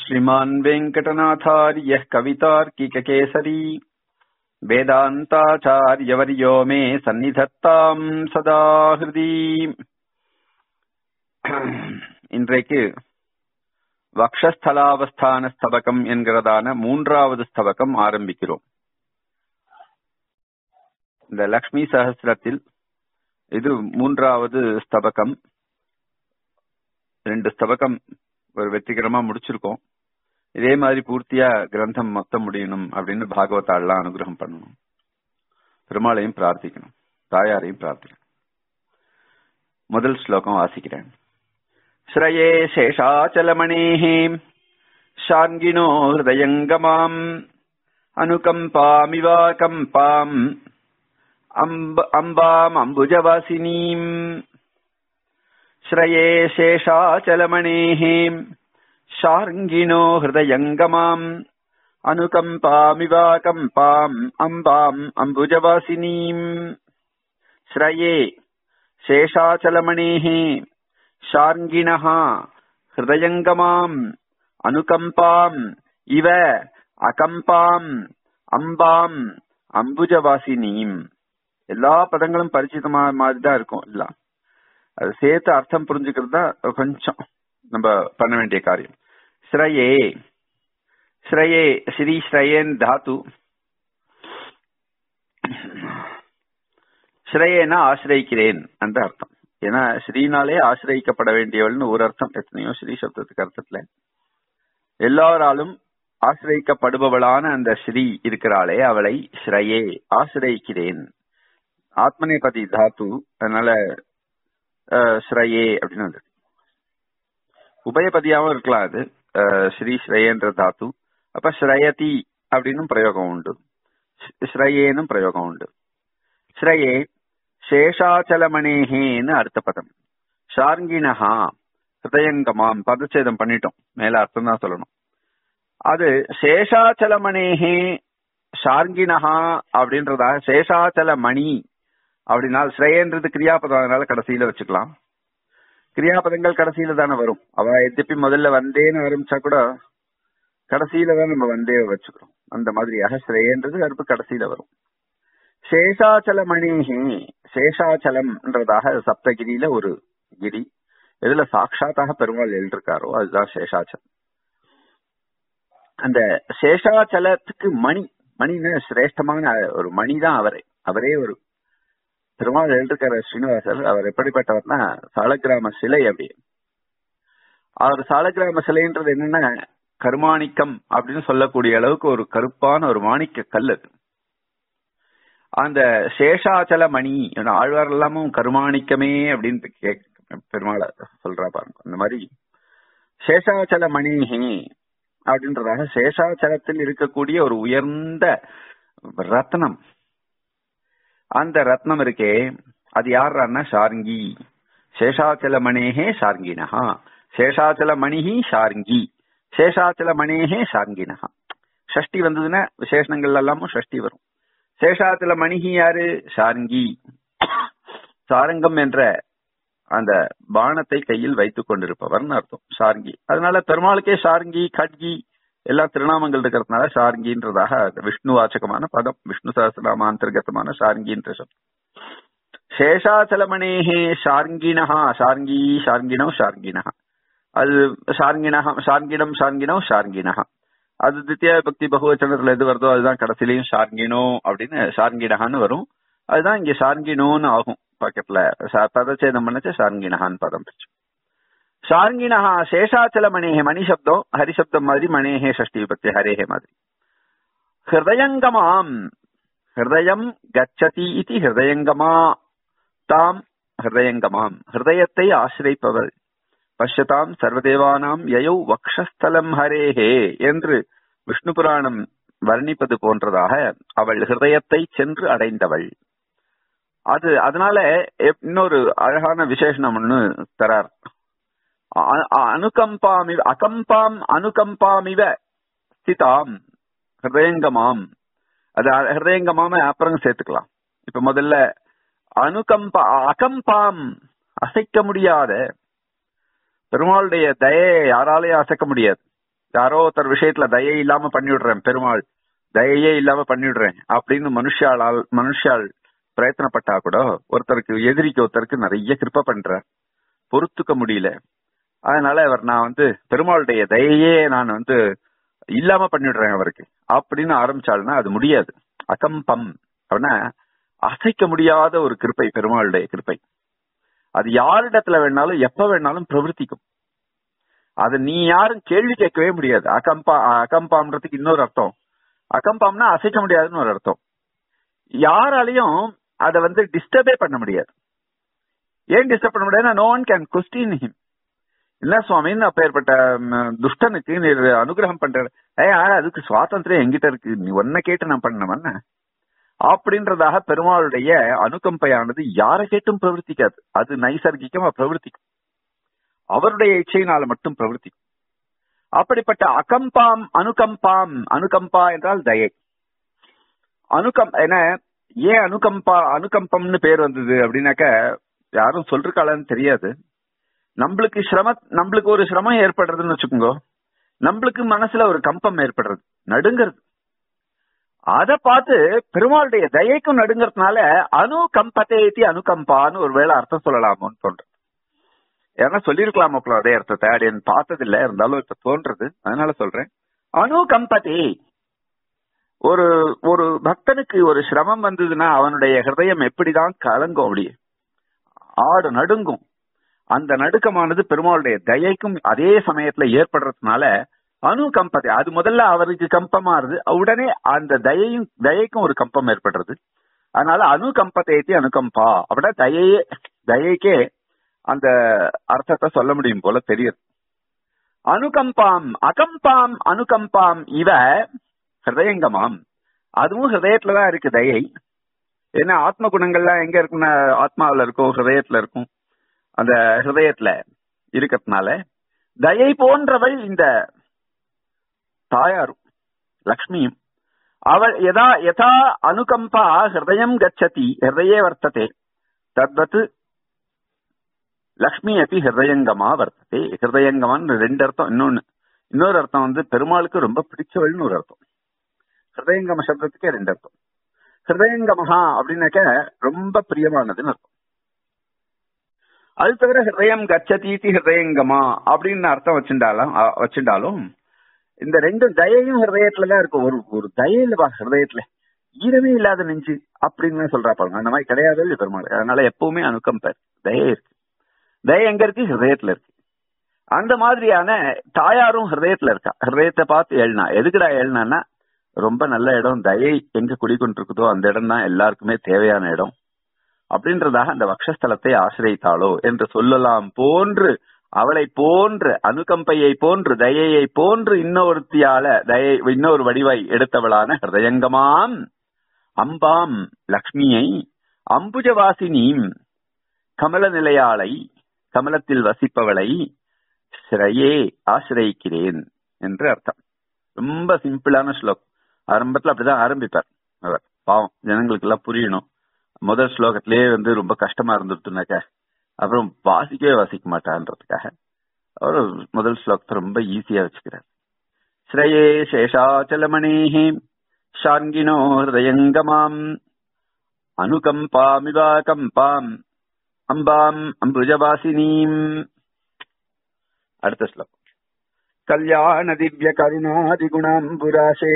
श्रीमान् वेङ्कटनाथार्यः कवितार्किककेसरी वेदान्ताचार्यवर्यो मे सन्निधत्ताम् सदा हृदि இன்றைக்கு வக்ஷஸ்தலாவஸ்தான ஸ்தபகம் என்கிறதான மூன்றாவது ஸ்தபகம் ஆரம்பிக்கிறோம் இந்த லக்ஷ்மி சகசிரத்தில் இது மூன்றாவது ஸ்தபகம் ரெண்டு ஸ்தபகம் ஒரு வெற்றிகரமா முடிச்சிருக்கோம் இதே மாதிரி பூர்த்தியா கிரந்தம் மொத்தம் முடியணும் அப்படின்னு பாகவதாள்லாம் அனுகிரகம் பண்ணணும் பெருமாளையும் பிரார்த்திக்கணும் தாயாரையும் பிரார்த்திக்கணும் முதல் ஸ்லோகம் வாசிக்கிறேன் श्रये शेषाचलमणेः शार्ङ्गिणो हृदयङ्गमाम् अनुकम्पामिवाकम्पाम् अम्ब अम्बामम्बुजवासिनीम् श्रये शेषाचलमणेः शार्ङ्गिणो हृदयङ्गमाम् अनुकम्पामिवाकम्पाम् अम्बाम् अम्बुजवासिनीम् श्रये शेषाचलमणेः ஷார்ங்கிணः ஹிருதயங்கமாம் அனுகம்பாம் இவ அகம்பாம் அம்பாம் அம்புஜவாசினியும் எல்லா பதங்களும் பரிச்சிதமா மாதிரி தான் இருக்கும் எல்லாம் அது சேர்த்து அர்த்தம் புரிஞ்சுக்கிறது தான் கொஞ்சம் நம்ம பண்ண வேண்டிய காரியம் ஸ்ரயே ஸ்ரயே ஸ்ரீ ஸ்ரயேன் தாத்து ஸ்ரேயேனா ஆசிரியிக்கிறேன் என்ற அர்த்தம் ஏன்னா ஸ்ரீனாலே ஆசிரியிக்கப்பட வேண்டியவள்னு ஒரு அர்த்தம் எத்தனையோ ஸ்ரீ சப்தத்துக்கு அர்த்தத்துல எல்லாராலும் ஆசிரியிக்கப்படுபவளான அந்த ஸ்ரீ இருக்கிறாளே அவளை ஸ்ரயே ஆசிரியிக்கிறேன் ஆத்மநேபதி தாத்து அதனால ஸ்ரயே அப்படின்னு வந்து உபயபதியாவும் இருக்கலாம் அது ஸ்ரீ ஸ்ரேயன்ற தாத்து அப்ப ஸ்ரயதி அப்படின்னு பிரயோகம் உண்டு ஸ்ரயேனும் பிரயோகம் உண்டு ஸ்ரயே சேஷாச்சலமணேகேன்னு அடுத்த பதம் ஷார்ங்கிணஹா ஹிருதயங்கமாம் பதச்சேதம் பண்ணிட்டோம் மேல அர்த்தம் தான் சொல்லணும் அது சேஷாச்சலமணேகே ஷார்ங்கிணஹா அப்படின்றதா சேஷாச்சல மணி அப்படின்னா ஸ்ரேயன்றது கிரியாபதம் அதனால கடைசியில வச்சுக்கலாம் கிரியாபதங்கள் கடைசியில தானே வரும் அவ எத்திப்பி முதல்ல வந்தேன்னு ஆரம்பிச்சா கூட கடைசியில தான் நம்ம வந்தே வச்சுக்கிறோம் அந்த மாதிரியாக ஸ்ரேயன்றது அடுப்பு கடைசியில வரும் சேஷாச்சல மணிஹி சேஷாச்சலம்ன்றதாக சப்தகிரியில ஒரு கிரி எதுல சாட்சாத்தாக பெருமாள் எழுதிருக்காரோ அதுதான் சேஷாச்சலம் அந்த சேஷாச்சலத்துக்கு மணி மணின்னு சிரேஷ்டமான ஒரு மணி தான் அவரே அவரே ஒரு பெருமாள் எழுதிருக்கார ஸ்ரீனிவாசர் அவர் எப்படிப்பட்டவர்னா சாலக்கிராம சிலை அப்படி அவர் சாலக்கிராம சிலைன்றது என்னன்னா கருமாணிக்கம் அப்படின்னு சொல்லக்கூடிய அளவுக்கு ஒரு கருப்பான ஒரு மாணிக்க கல் அது அந்த சேஷாச்சல மணி ஆழ்வார் எல்லாமும் கருமாணிக்கமே அப்படின்னு கேக் பெருமாளை சொல்றா பாருங்க அந்த மாதிரி சேஷாச்சல மணிஹி அப்படின்றதாக சேஷாச்சலத்தில் இருக்கக்கூடிய ஒரு உயர்ந்த ரத்னம் அந்த ரத்னம் இருக்கே அது யாருன்னா ஷார்ங்கி சேஷாச்சல மணேகே ஷார்ங்கினஹா சேஷாச்சல மணிஹி ஷார்ங்கி சேஷாச்சல மணேகே ஷார்ங்கினஹா ஷஷ்டி வந்ததுன்னா விசேஷங்கள் எல்லாமும் ஷஷ்டி வரும் சேஷாத்துல மணிகி யாரு சாரங்கி சாரங்கம் என்ற அந்த பானத்தை கையில் வைத்துக் கொண்டிருப்பவர்னு அர்த்தம் சாரங்கி அதனால பெருமாளுக்கே சாரங்கி கட்கி எல்லா திருநாமங்கள் இருக்கிறதுனால சாரங்கின்றதாக விஷ்ணு வாச்சகமான பதம் விஷ்ணு சகசிரநாம அந்தர்கதமான சாரங்கின்ற சப்தம் சேஷாச்சலமணேகே ஷார்ங்கிணஹா ஷார்ங்கி ஷார்ங்கிணோ ஷார்ங்கிணஹா அது ஷார்ங்கிணஹா ஷார்ங்கிடம் ஷார்ங்கிணோ ஷார்ங்கிணஹா அது தித்திய பக்தி பகுவச்சனத்துல எது வருதோ அதுதான் கடைசிலையும் ஷார்ங்கினோ அப்படின்னு ஷார்ங்கிடஹான்னு வரும் அதுதான் இங்க ஷார்ங்கினோன்னு ஆகும் பக்கத்துல பதச்சேதம் பண்ணச்சு ஷார்ங்கினஹான்னு பதம் பிரிச்சு ஷார்ங்கினஹா சேஷாச்சல மணேகே மணி சப்தம் ஹரிசப்தம் மாதிரி மணேகே ஷஷ்டி விபத்தி ஹரேஹே மாதிரி ஹிருதயங்கமாம் ஹிருதயம் கச்சதி இது ஹிருதயங்கமா தாம் ஹிருதயங்கமாம் ஹிருதயத்தை ஆசிரிப்பவள் பஷ்யதாம் சர்வதேவானாம் யயௌ வக்ஷஸ்தலம் ஹரேஹே என்று விஷ்ணு புராணம் வர்ணிப்பது போன்றதாக அவள் ஹிருதயத்தை சென்று அடைந்தவள் அது அதனால இன்னொரு அழகான விசேஷனம் ஒண்ணு தரார் அனுகம்பாமி அகம்பாம் அனுகம்பாமிவ ஸ்திதாம் ஹிருதயங்கமாம் அது ஹிருதயங்கமாம அப்புறம் சேர்த்துக்கலாம் இப்ப முதல்ல அனுகம்பா அகம்பாம் அசைக்க முடியாத பெருமாளுடைய தயையை யாராலையும் அசைக்க முடியாது யாரோ ஒருத்தர் விஷயத்துல தயை இல்லாம பண்ணி விடுறேன் பெருமாள் தயையே இல்லாம பண்ணி விடுறேன் அப்படின்னு மனுஷாளால் மனுஷால் பிரயத்தனப்பட்டா கூட ஒருத்தருக்கு எதிரிக்கு ஒருத்தருக்கு நிறைய கிருப்ப பண்ற பொறுத்துக்க முடியல அதனால அவர் நான் வந்து பெருமாளுடைய தயையே நான் வந்து இல்லாம பண்ணிடுறேன் அவருக்கு அப்படின்னு ஆரம்பிச்சாள்னா அது முடியாது அகம்பம் அப்படின்னா அசைக்க முடியாத ஒரு கிருப்பை பெருமாளுடைய கிருப்பை அது யாரிடத்துல வேணாலும் எப்ப வேணாலும் பிரவர்த்திக்கும் அது நீ யாரும் கேள்வி கேட்கவே முடியாது அகம்பா அகம்பாம்ன்றதுக்கு இன்னொரு அர்த்தம் அகம்பாம்னா அசைக்க முடியாதுன்னு ஒரு அர்த்தம் யாராலையும் அதை வந்து டிஸ்டர்பே பண்ண முடியாது ஏன் டிஸ்டர்ப் பண்ண முடியாது no one can question him இல்ல சுவாமின்னு அப்பேற்பட்ட ம், துஷ்டனுக்கு நீ அனுகிரகம் பண்ற ஏய் ஆ, அதுக்கு சுவாதந்திரம் எங்கிட்ட இருக்கு நீ ஒன்ன கேட்டு நான் பண்ணவன அப்படின்றதாக பெருமாளுடைய அனுகம்பையானது யாரை கேட்டும் பிரவர்த்திக்காது அது நைசர்கிக்கமா பிரவர்த்திக்கும் அவருடைய இச்சையினால மட்டும் பிரவர்த்திக்கும் அப்படிப்பட்ட அகம்பாம் அனுகம்பாம் அனுகம்பா என்றால் தயை அனுகம் என்ன ஏன் அனுகம்பா அனுகம்பம்னு பேர் வந்தது அப்படின்னாக்க யாரும் சொல்றாங்களான்னு தெரியாது நம்மளுக்கு சிரம நம்மளுக்கு ஒரு சிரமம் ஏற்படுறதுன்னு வச்சுக்கோங்க நம்மளுக்கு மனசுல ஒரு கம்பம் ஏற்படுறது நடுங்கிறது அத பார்த்து பெருமாளுடைய தயைக்கும் நடுங்கிறதுனால அணு கம்பத்தேத்தி அனுகம்பான்னு ஒரு வேளை அர்த்தம் சொல்லலாமோன்னு தோன்றது ஏன்னா சொல்லியிருக்கலாம் அதே அர்த்தத்தை அடியன் பார்த்ததில்ல இருந்தாலும் இப்ப தோன்றது அதனால சொல்றேன் அணு கம்பதே ஒரு ஒரு பக்தனுக்கு ஒரு சிரமம் வந்ததுன்னா அவனுடைய ஹிருதயம் எப்படிதான் கலங்கும் அப்படியே ஆடு நடுங்கும் அந்த நடுக்கமானது பெருமாளுடைய தயைக்கும் அதே சமயத்துல ஏற்படுறதுனால அணு கம்பத்தை அது முதல்ல அவருக்கு கம்பமாறுது உடனே அந்த தயையும் தயைக்கும் ஒரு கம்பம் ஏற்படுறது அதனால அணு கம்பத்தை அணுகம்பா அப்படின்னா தயையே தயைக்கே அந்த அர்த்தத்தை சொல்ல முடியும் போல தெரியுது அனுகம்பாம் அகம்பாம் அனுகம்பாம் இவ ஹிருதயங்கமாம் அதுவும் ஹிருதயத்துலதான் இருக்கு தயை ஏன்னா ஆத்ம குணங்கள்லாம் எங்க இருக்குன்னா ஆத்மாவில் இருக்கும் ஹிருதயத்துல இருக்கும் அந்த ஹிருதயத்துல இருக்கிறதுனால தயை போன்றவள் இந்த தாயாரும் லக்ஷ்மியும் அவள் யதா யதா அனுகம்பா ஹிருதயம் கச்சதி ஹிருதயே வர்த்ததே தத்வத் லக்ஷ்மி அப்படி ஹிருதயங்கமா வர்த்ததே ஹிருதயங்கமான்னு ரெண்டு அர்த்தம் இன்னொன்னு இன்னொரு அர்த்தம் வந்து பெருமாளுக்கு ரொம்ப பிடிச்சவள்னு ஒரு அர்த்தம் ஹிருதயங்கம சப்தத்துக்கே ரெண்டு அர்த்தம் ஹிருதயங்கமஹா அப்படின்னாக்க ரொம்ப பிரியமானதுன்னு அர்த்தம் அது தவிர ஹிருதயம் கச்சதீதி ஹிருதயங்கமா அப்படின்னு அர்த்தம் வச்சுட்டாலும் வச்சுட்டாலும் இந்த ரெண்டு தயையும் ஹிருதயத்துலதான் இருக்கும் ஒரு ஒரு தயை இல்லவா ஹிருதயத்துல ஈரமே இல்லாத நெஞ்சு அப்படின்னு சொல்றா பாருங்க அந்த மாதிரி கிடையாது இல்ல பெருமாள் அதனால எப்பவுமே அணுக்கம்பர் தயை இருக்கு தயை எங்க இருக்கு ஹிருதயத்துல இருக்கு அந்த மாதிரியான தாயாரும் ஹிருதயத்துல இருக்கா ஹிருதயத்தை பார்த்து எழுனா எதுக்குடா எழுனான்னா ரொம்ப நல்ல இடம் தயை எங்க குடிக்கொண்டிருக்குதோ அந்த இடம் தான் எல்லாருக்குமே தேவையான இடம் அப்படின்றதாக அந்த வக்ஷஸ்தலத்தை ஆசிரியத்தாளோ என்று சொல்லலாம் போன்று அவளை போன்று அனுகம்பையை போன்று தயையை போன்று இன்னொருத்தியால தயை இன்னொரு வடிவை எடுத்தவளான ஹிருதயங்கமாம் அம்பாம் லக்ஷ்மியை அம்புஜவாசினீம் கமல நிலையாளை கமலத்தில் வசிப்பவளை சிறையே ஆசிரியிக்கிறேன் என்று அர்த்தம் ரொம்ப சிம்பிளான ஸ்லோகம் ஆரம்பத்துல அப்படிதான் ஆரம்பிப்பார் அவர் பாவம் ஜனங்களுக்கு எல்லாம் புரியணும் முதல் ஸ்லோகத்திலேயே வந்து ரொம்ப கஷ்டமா இருந்துட்டுனாக்க அப்புறம் வாசிக்கவே வாசிக்க மாட்டான்றதுக்காக அவர் முதல் ஸ்லோகத்தை ரொம்ப ஈஸியா வச்சுக்கிறார் ஸ்ரயே சேஷாச்சலமணேஹி ஷாங்கினோ ஹிருதயங்கமாம் அனுகம்பாமிவா கம்பாம் அம்பாம் அம்புஜவாசினீம் அடுத்த ஸ்லோகம் கல்யாண திவ்ய கருணாதிகுணாம்புராசே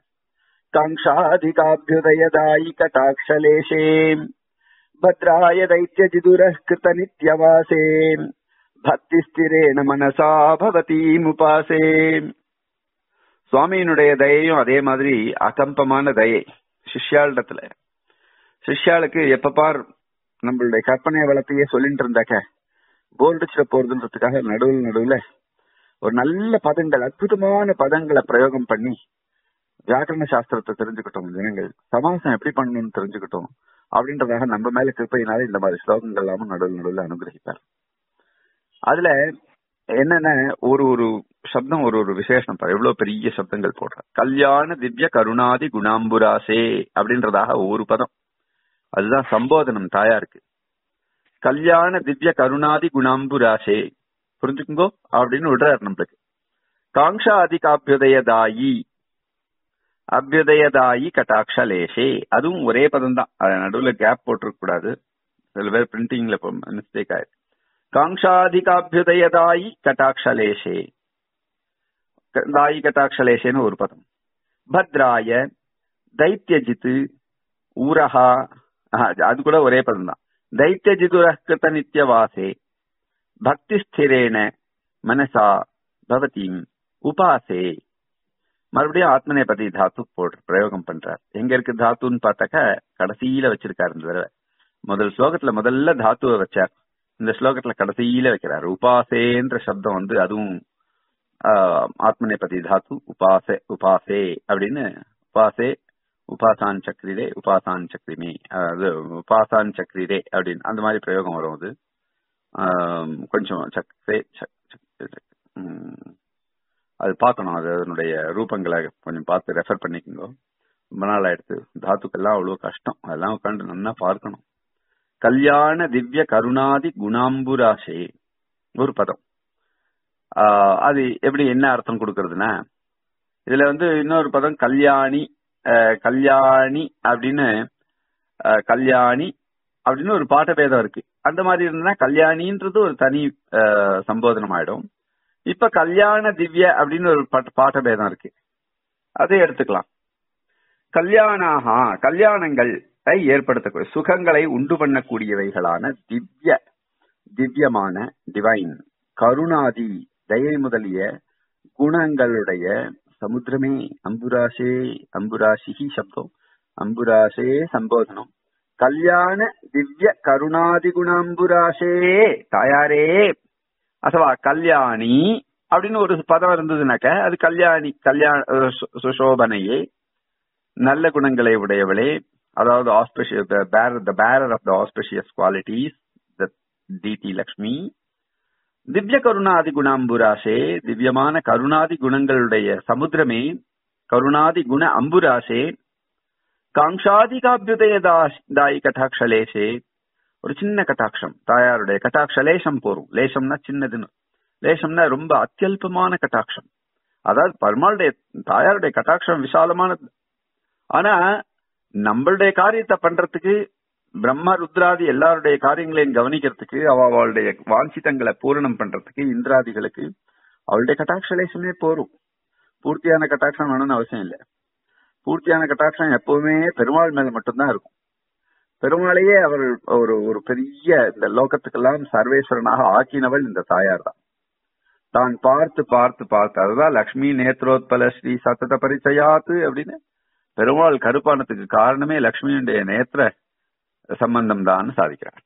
काङ्क्षाधिकाभ्युदयदायि कटाक्षलेशे भद्राय दैत्यजिदुरः कृतनित्यवासे பக்திஸ்திரேன மனசா பவதீமுபாசே சுவாமியினுடைய தயையும் அதே மாதிரி அகம்பமான தயை சிஷ்யாளிடத்துல சிஷ்யாளுக்கு எப்ப பார் நம்மளுடைய கற்பனை வளத்தையே சொல்லிட்டு இருந்தாக்க போர்டிச்சுல போறதுன்றதுக்காக நடுவில் நடுவுல ஒரு நல்ல பதங்கள் அற்புதமான பதங்களை பிரயோகம் பண்ணி வியாக்கரண சாஸ்திரத்தை தெரிஞ்சுக்கிட்டோம் ஜனங்கள் சமாசம் எப்படி பண்ணணும்னு தெரிஞ்சுக்கிட்டோம் அப்படின்றதாக நம்ம மேல கிருப்பையினால இந்த மாதிரி ஸ்லோகங்கள் எல்லாமும் நடுவில் நடுவில் அனுகிரகிப்பார் அதுல என்னென்ன ஒரு ஒரு சப்தம் ஒரு ஒரு விசேஷம் பாரு எவ்வளவு பெரிய சப்தங்கள் போடுற கல்யாண திவ்ய கருணாதி குணாம்புராசே அப்படின்றதாக ஒரு பதம் அதுதான் சம்போதனம் தாயாருக்கு கல்யாண திவ்ய கருணாதி குணாம்புராசே புரிஞ்சுக்குங்கோ அப்படின்னு விடுறாரு நம்மளுக்கு காங்ஷா அதிகாபியுதயதாயி அபியுதயதாயி கட்டாட்சலேஷே அதுவும் ஒரே பதம் தான் நடுவுல கேப் போட்டிருக்க கூடாது சில பேர் பிரிண்டிங்ல மிஸ்டேக் ஆயிருக்கு காங்ஷாதிகாபியுதயதாயி கட்டாட்சலேஷே தாயி கட்டாட்சலேஷேன்னு ஒரு பதம் பத்ராய தைத்தியஜித்து ஊரஹா அது கூட ஒரே பதம் தான் தைத்தியஜிதுர கிருத்த நித்தியவாசே பக்தி ஸ்திரேன மனசா பவதீம் உபாசே மறுபடியும் ஆத்மநேபதி தாத்து போட்டு பிரயோகம் பண்றார் எங்க இருக்கு தாத்துன்னு பார்த்தாக்க கடைசியில வச்சிருக்காரு இந்த தடவை முதல் ஸ்லோகத்துல முதல்ல தாத்துவை வச்சார் இந்த ஸ்லோகத்துல கடைசியில வைக்கிறார் உபாசேன்ற சப்தம் வந்து அதுவும் ஆத்மநேபதி தாத்து உபாசே உபாசே அப்படின்னு உபாசே உபாசான் சக்ரிரே உபாசான் சக்ரிமே அது உபாசான் சக்ரிரே அப்படின்னு அந்த மாதிரி பிரயோகம் வரும் அது கொஞ்சம் சக்ரே அது பார்க்கணும் அது அதனுடைய ரூபங்களை கொஞ்சம் பார்த்து ரெஃபர் பண்ணிக்கோங்க ரொம்ப நாள் ஆயிடுத்து தாத்துக்கெல்லாம் அவ்வளவு கஷ்டம் அதெல்லாம் உட்காந்து நல்லா பார்க்கணும் கல்யாண திவ்ய கருணாதி குணாம்புராசே ஒரு பதம் அது எப்படி என்ன அர்த்தம் கொடுக்கறதுன்னா இதுல வந்து இன்னொரு பதம் கல்யாணி கல்யாணி அப்படின்னு கல்யாணி அப்படின்னு ஒரு பாட்ட பேதம் இருக்கு அந்த மாதிரி இருந்தா கல்யாணின்றது ஒரு தனி சம்போதனம் ஆயிடும் இப்ப கல்யாண திவ்ய அப்படின்னு ஒரு பாட்ட பேதம் இருக்கு அதை எடுத்துக்கலாம் கல்யாணாகா கல்யாணங்கள் ஏற்படுத்தக்கூடிய சுகங்களை உண்டு பண்ணக்கூடியவைகளான திவ்ய திவ்யமான டிவைன் கருணாதி தயை முதலிய குணங்களுடைய சமுத்திரமே அம்புராசே அம்புராசிஹி சப்தம் அம்புராசே சம்போதனம் கல்யாண திவ்ய கருணாதி குணாம்புராசே தாயாரே அசவா கல்யாணி அப்படின்னு ஒரு பதம் இருந்ததுனாக்க அது கல்யாணி கல்யாண சுசோபனையே நல்ல குணங்களை உடையவளே அதாவது auspicious bearer the bearer of the auspicious qualities the deity Lakshmi திவ்ய கருணாதி குணாம்புராசே திவ்யமான கருணாதி குணங்களுடைய சமுத்திரமே கருணாதி குண அம்புராசே காங்ஷாதிகாபியுதய தாயி கட்டாட்சலேஷே ஒரு சின்ன கட்டாட்சம் தாயாருடைய கட்டாட்ச லேசம் போரும் லேசம்னா சின்னதுன்னு லேசம்னா ரொம்ப அத்தியல்பமான கட்டாட்சம் அதாவது பெருமாளுடைய தாயாருடைய கட்டாட்சம் விசாலமானது ஆனா நம்மளுடைய காரியத்தை பண்றதுக்கு பிரம்ம ருத்ராதி எல்லாருடைய காரியங்களையும் கவனிக்கிறதுக்கு அவளுடைய வாஞ்சிதங்களை பூரணம் பண்றதுக்கு இந்திராதிகளுக்கு அவளுடைய கட்டாட்சலேசமே போரும் பூர்த்தியான கட்டாட்சம் வேணும்னு அவசியம் இல்லை பூர்த்தியான கட்டாட்சம் எப்பவுமே பெருமாள் மேல மட்டும்தான் இருக்கும் பெருமாளையே அவர் ஒரு ஒரு பெரிய இந்த லோகத்துக்கெல்லாம் சர்வேஸ்வரனாக ஆக்கினவள் இந்த தாயார் தான் தான் பார்த்து பார்த்து பார்த்து அதுதான் லக்ஷ்மி நேத்ரோத்பல ஸ்ரீ சத்தத பரிச்சயாத்து அப்படின்னு பெருமாள் கருப்பானத்துக்கு காரணமே லக்ஷ்மியுடைய நேத்திர சம்பந்தம் தான் சாதிக்கிறார்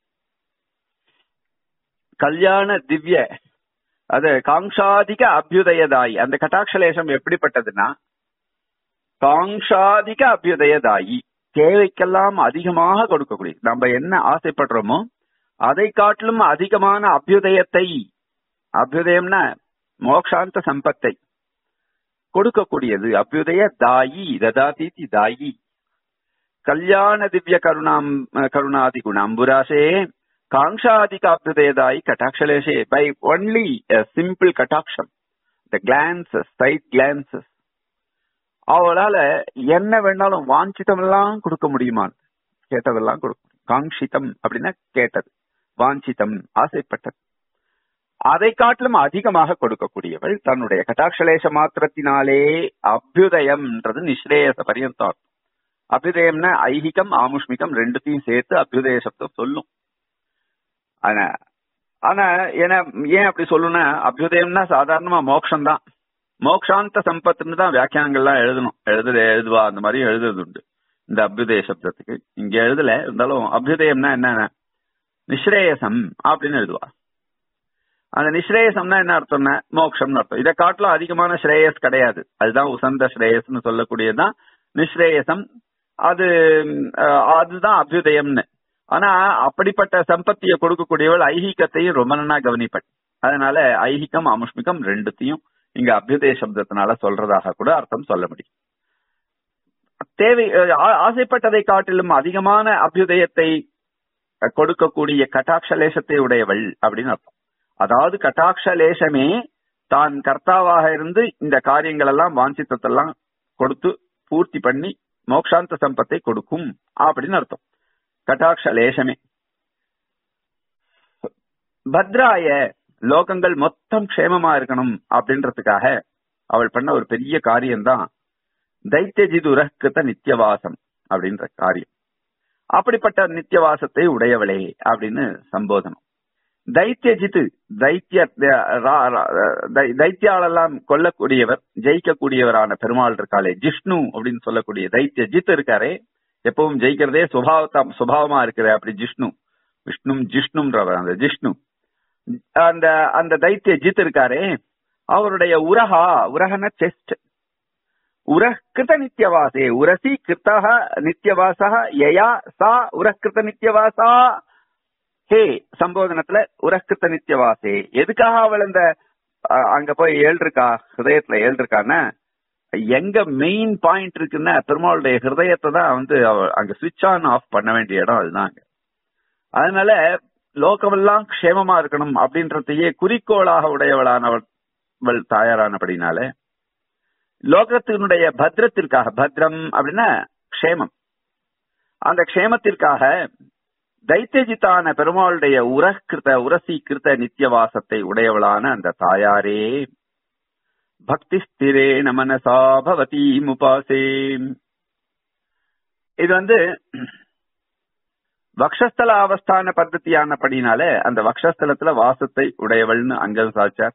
கல்யாண திவ்ய அது காங்ஷாதிக அபியுதயதாயி அந்த கட்டாட்சலேசம் எப்படிப்பட்டதுன்னா காங்ஷாதிக அபியுதயதாயி தேவைக்கெல்லாம் அதிகமாக கொடுக்கக்கூடிய நம்ம என்ன ஆசைப்படுறோமோ அதை காட்டிலும் அதிகமான அபியுதயத்தை அபியுதயம்னா மோக்ஷாந்த சம்பத்தை கொடுக்கக்கூடியது அபியுதய தாயி ததாதி தாயி கல்யாண திவ்ய கருணாம் கருணாதி குணாம்புராசே காங்ஷாதிக அபியுதயதாயி கட்டாட்சலேஷே பை ஒன்லி சிம்பிள் கட்டாட்சம் த கிளான்சஸ் சைட் கிளான்சஸ் அவளால என்ன வேணாலும் வாஞ்சிதம் எல்லாம் கொடுக்க முடியுமா கேட்டதெல்லாம் கொடுக்க காங்ஷிதம் அப்படின்னா கேட்டது வாஞ்சிதம் ஆசைப்பட்டது அதை காட்டிலும் அதிகமாக கொடுக்கக்கூடியவள் தன்னுடைய கட்டாட்சலேச மாத்திரத்தினாலே அபியுதயம்ன்றது நிஸ்ரேயச பரியந்தம் அபியுதயம்னா ஐகிகம் ஆமுஷ்மிகம் ரெண்டுத்தையும் சேர்த்து அபியுதய சப்தம் சொல்லும் ஆனா ஆனா ஏன்னா ஏன் அப்படி சொல்லணும்னா அபியுதயம்னா சாதாரணமா மோக்ஷம் தான் மோக்ஷாந்த சம்பத்துன்னு தான் வியாக்கியானங்கள்லாம் எழுதணும் எழுதுற எழுதுவா அந்த மாதிரி எழுதுறது உண்டு இந்த அபியுதய சப்தத்துக்கு இங்க எழுதல இருந்தாலும் அபியுதயம்னா என்ன நிஸ்ரேயசம் அப்படின்னு எழுதுவா அந்த நிஸ்ரேயசம்னா என்ன அர்த்தம்னா மோக்ஷம்னு அர்த்தம் இதை காட்டிலும் அதிகமான ஸ்ரேயஸ் கிடையாது அதுதான் உசந்த ஸ்ரேயஸ்னு சொல்லக்கூடியதுதான் நிஸ்ரேயசம் அது அதுதான் அபியுதயம்னு ஆனா அப்படிப்பட்ட சம்பத்தியை கொடுக்கக்கூடியவள் ஐஹிகத்தையும் ரொம்ப நன்னா கவனிப்பட் அதனால ஐஹிகம் அமுஷ்மிகம் ரெண்டுத்தையும் இங்க அபியுதய சப்தத்தினால சொல்றதாக கூட அர்த்தம் சொல்ல முடியும் தேவை ஆசைப்பட்டதை காட்டிலும் அதிகமான அபியுதயத்தை கொடுக்கக்கூடிய கட்டாட்சலேசத்தை உடையவள் அப்படின்னு அர்த்தம் அதாவது கட்டாட்சலேசமே தான் கர்த்தாவாக இருந்து இந்த காரியங்கள் எல்லாம் வாஞ்சித்தத்தெல்லாம் கொடுத்து பூர்த்தி பண்ணி மோக்ஷாந்த சம்பத்தை கொடுக்கும் அப்படின்னு அர்த்தம் கட்டாட்ச லேசமே பத்ராய லோகங்கள் மொத்தம் க்ஷேமமா இருக்கணும் அப்படின்றதுக்காக அவள் பண்ண ஒரு பெரிய காரியம்தான் தைத்தியஜிது உரக்கிருத்த நித்தியவாசம் அப்படின்ற காரியம் அப்படிப்பட்ட நித்தியவாசத்தை உடையவளே அப்படின்னு சம்போதனம் தைத்தியஜித்து தைத்திய தைத்தியாலெல்லாம் கொல்லக்கூடியவர் ஜெயிக்கக்கூடியவரான பெருமாள் இருக்காளே ஜிஷ்ணு அப்படின்னு சொல்லக்கூடிய தைத்திய ஜித் இருக்காரே எப்பவும் ஜெயிக்கிறதே சுபாவத்தா சுபாவமா இருக்கிற அப்படி ஜிஷ்ணு விஷ்ணும் ஜிஷ்ணுன்றவர் அந்த ஜிஷ்ணு அந்த அந்த தைத்திய ஜித் இருக்காரே அவருடைய உரஹா உரகன செஸ்ட் உரக்கிருத நித்தியவாசே உரசி கிருத்தக நித்தியவாசா யயா சா உரக்கிருத நித்தியவாசா ஹே சம்போதனத்துல உரக்கிருத்த நித்தியவாசே எதுக்காக அவள் இந்த அங்க போய் ஏழ்ருக்கா ஹிருதயத்துல ஏழ்ருக்கான்னா எங்க மெயின் பாயிண்ட் இருக்குன்னா பெருமாளுடைய ஹிருதயத்தை தான் வந்து அங்க சுவிட்ச் ஆன் ஆஃப் பண்ண வேண்டிய இடம் அதுதான் அங்க அதனால லோகமெல்லாம் க்ஷேமமா இருக்கணும் அப்படின்றதையே குறிக்கோளாக உடையவளானவள் தாயாரானபடினால லோகத்தினுடைய பத்ரத்திற்காக பத்ரம் அப்படின்னா க்ஷேமம் அந்த க்ஷேமத்திற்காக தைத்தியஜித்தான பெருமாளுடைய உரக்கிருத்த உரசீகிருத்த நித்தியவாசத்தை உடையவளான அந்த தாயாரே பக்தி ஸ்திரேன மனசா பவதி முபாசே இது வந்து வக்ஷஸ்தல அவஸ்தான பద్ధதியானபடினால அந்த வக்ஷஸ்தலத்துல வாசத்தை உடையவள்னு அங்க சாச்சார்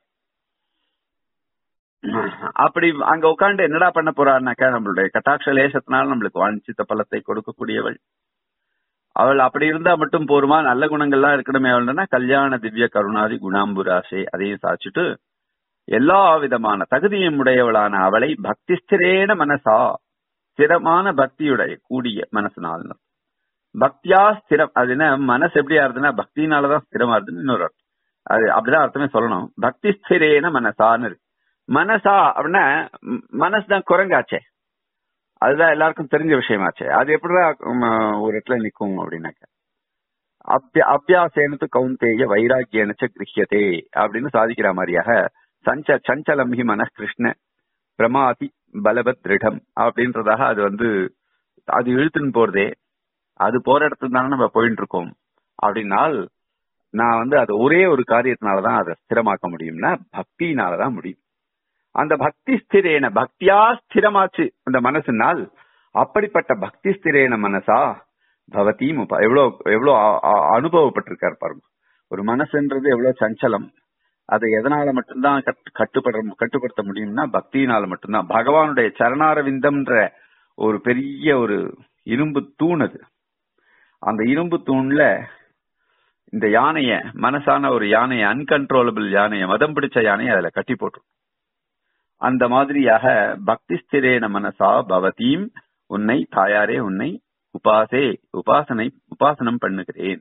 அப்படி அங்க உட்காந்து என்னடா பண்ண போறான்னாக்கா நம்மளுடைய கட்டாட்ச லேசத்தினால நம்மளுக்கு வாஞ்சித்த பலத்தை கொடுக்கக்கூடியவள் அவள் அப்படி இருந்தா மட்டும் போருமா நல்ல குணங்கள்லாம் இருக்கணுமே அவள்னா கல்யாண திவ்ய கருணாதி குணாம்புராசே அதையும் சாச்சிட்டு எல்லா விதமான தகுதியும் உடையவளான அவளை பக்தி ஸ்திரேன மனசா ஸ்திரமான பக்தியுடைய கூடிய மனசுனால் பக்தியா ஸ்திரம் அது என்ன மனசு எப்படி ஆறுதுன்னா பக்தினாலதான் ஸ்திரமா இருதுன்னு இன்னொரு அர்த்தம் அது அப்படிதான் அர்த்தமே சொல்லணும் பக்தி ஸ்திரேன மனசான்னு இருக்கு மனசா அப்படின்னா மனசு தான் குரங்காச்சே அதுதான் எல்லாருக்கும் தெரிஞ்ச விஷயமாச்சே அது எப்படிதான் ஒரு இடத்துல நிக்கும் அப்படின்னாக்க அப்பிய அபியாசேனத்து கவுந்தேய வைராக்கியனச்ச கிரகியதே அப்படின்னு சாதிக்கிற மாதிரியாக சஞ்ச சஞ்சலம் ஹி மன கிருஷ்ண பிரமாதி பலபத் திருடம் அப்படின்றதாக அது வந்து அது இழுத்துன்னு போறதே அது போற இடத்துல தானே நம்ம போயிட்டு இருக்கோம் அப்படின்னால் நான் வந்து அது ஒரே ஒரு காரியத்தினாலதான் அதை ஸ்திரமாக்க முடியும்னா பக்தினாலதான் முடியும் அந்த பக்தி ஸ்திரேன பக்தியா ஸ்திரமாச்சு அந்த மனசுனால் அப்படிப்பட்ட பக்தி ஸ்திரேன மனசா பவதீம் எவ்வளவு எவ்வளவு அனுபவப்பட்டிருக்காரு பாருங்க ஒரு மனசுன்றது எவ்வளவு சஞ்சலம் அதை எதனால மட்டும்தான் கட்டுப்பட கட்டுப்படுத்த முடியும்னா பக்தியினால மட்டும்தான் பகவானுடைய சரணாரவிந்தம்ன்ற ஒரு பெரிய ஒரு இரும்பு தூண் அது அந்த இரும்பு தூண்ல இந்த யானைய மனசான ஒரு யானைய அன்கன்ட்ரோலபிள் யானைய மதம் பிடிச்ச யானைய அதுல கட்டி போட்டு அந்த மாதிரியாக பக்தி ஸ்திரேன மனசா பவதீம் உன்னை தாயாரே உன்னை உபாசே உபாசனை உபாசனம் பண்ணுகிறேன்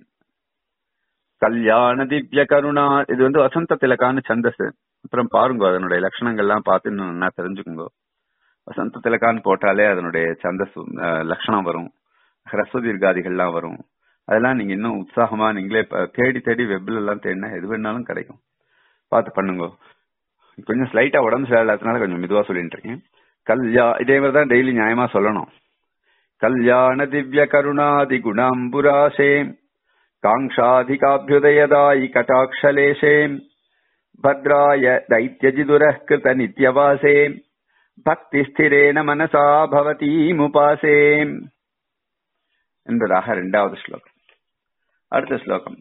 கல்யாண திவ்ய கருணா இது வந்து வசந்த திலக்கான சந்தஸ் அப்புறம் பாருங்க அதனுடைய லட்சணங்கள்லாம் பார்த்து நல்லா தெரிஞ்சுக்குங்க வசந்த திலக்கான்னு போட்டாலே அதனுடைய சந்தஸ் லட்சணம் வரும் ஹ்ரஸ்வ தீர்காதிகள்லாம் வரும் அதெல்லாம் நீங்க இன்னும் உற்சாகமா நீங்களே தேடி தேடி வெப்ல எல்லாம் தேடினா எது வேணாலும் கிடைக்கும் பார்த்து பண்ணுங்க கொஞ்சம் ஸ்லைட்டா உடம்பு சரியில்லாததுனால கொஞ்சம் மெதுவா சொல்லிட்டு இருக்கேன் கல்யா இதே மாதிரி தான் டெய்லி நியாயமா சொல்லணும் கல்யாண திவ்ய கருணாதி குணாம்புராசே காங்ஷாதிகாபியுதயதாயி கட்டாட்சலேஷே பத்ராய தைத்தியஜிதுர கிருத நித்யவாசே பக்தி ஸ்திரேன மனசா பவதீமுபாசே என்பதாக இரண்டாவது ஸ்லோகம் அடுத்த ஸ்லோகம்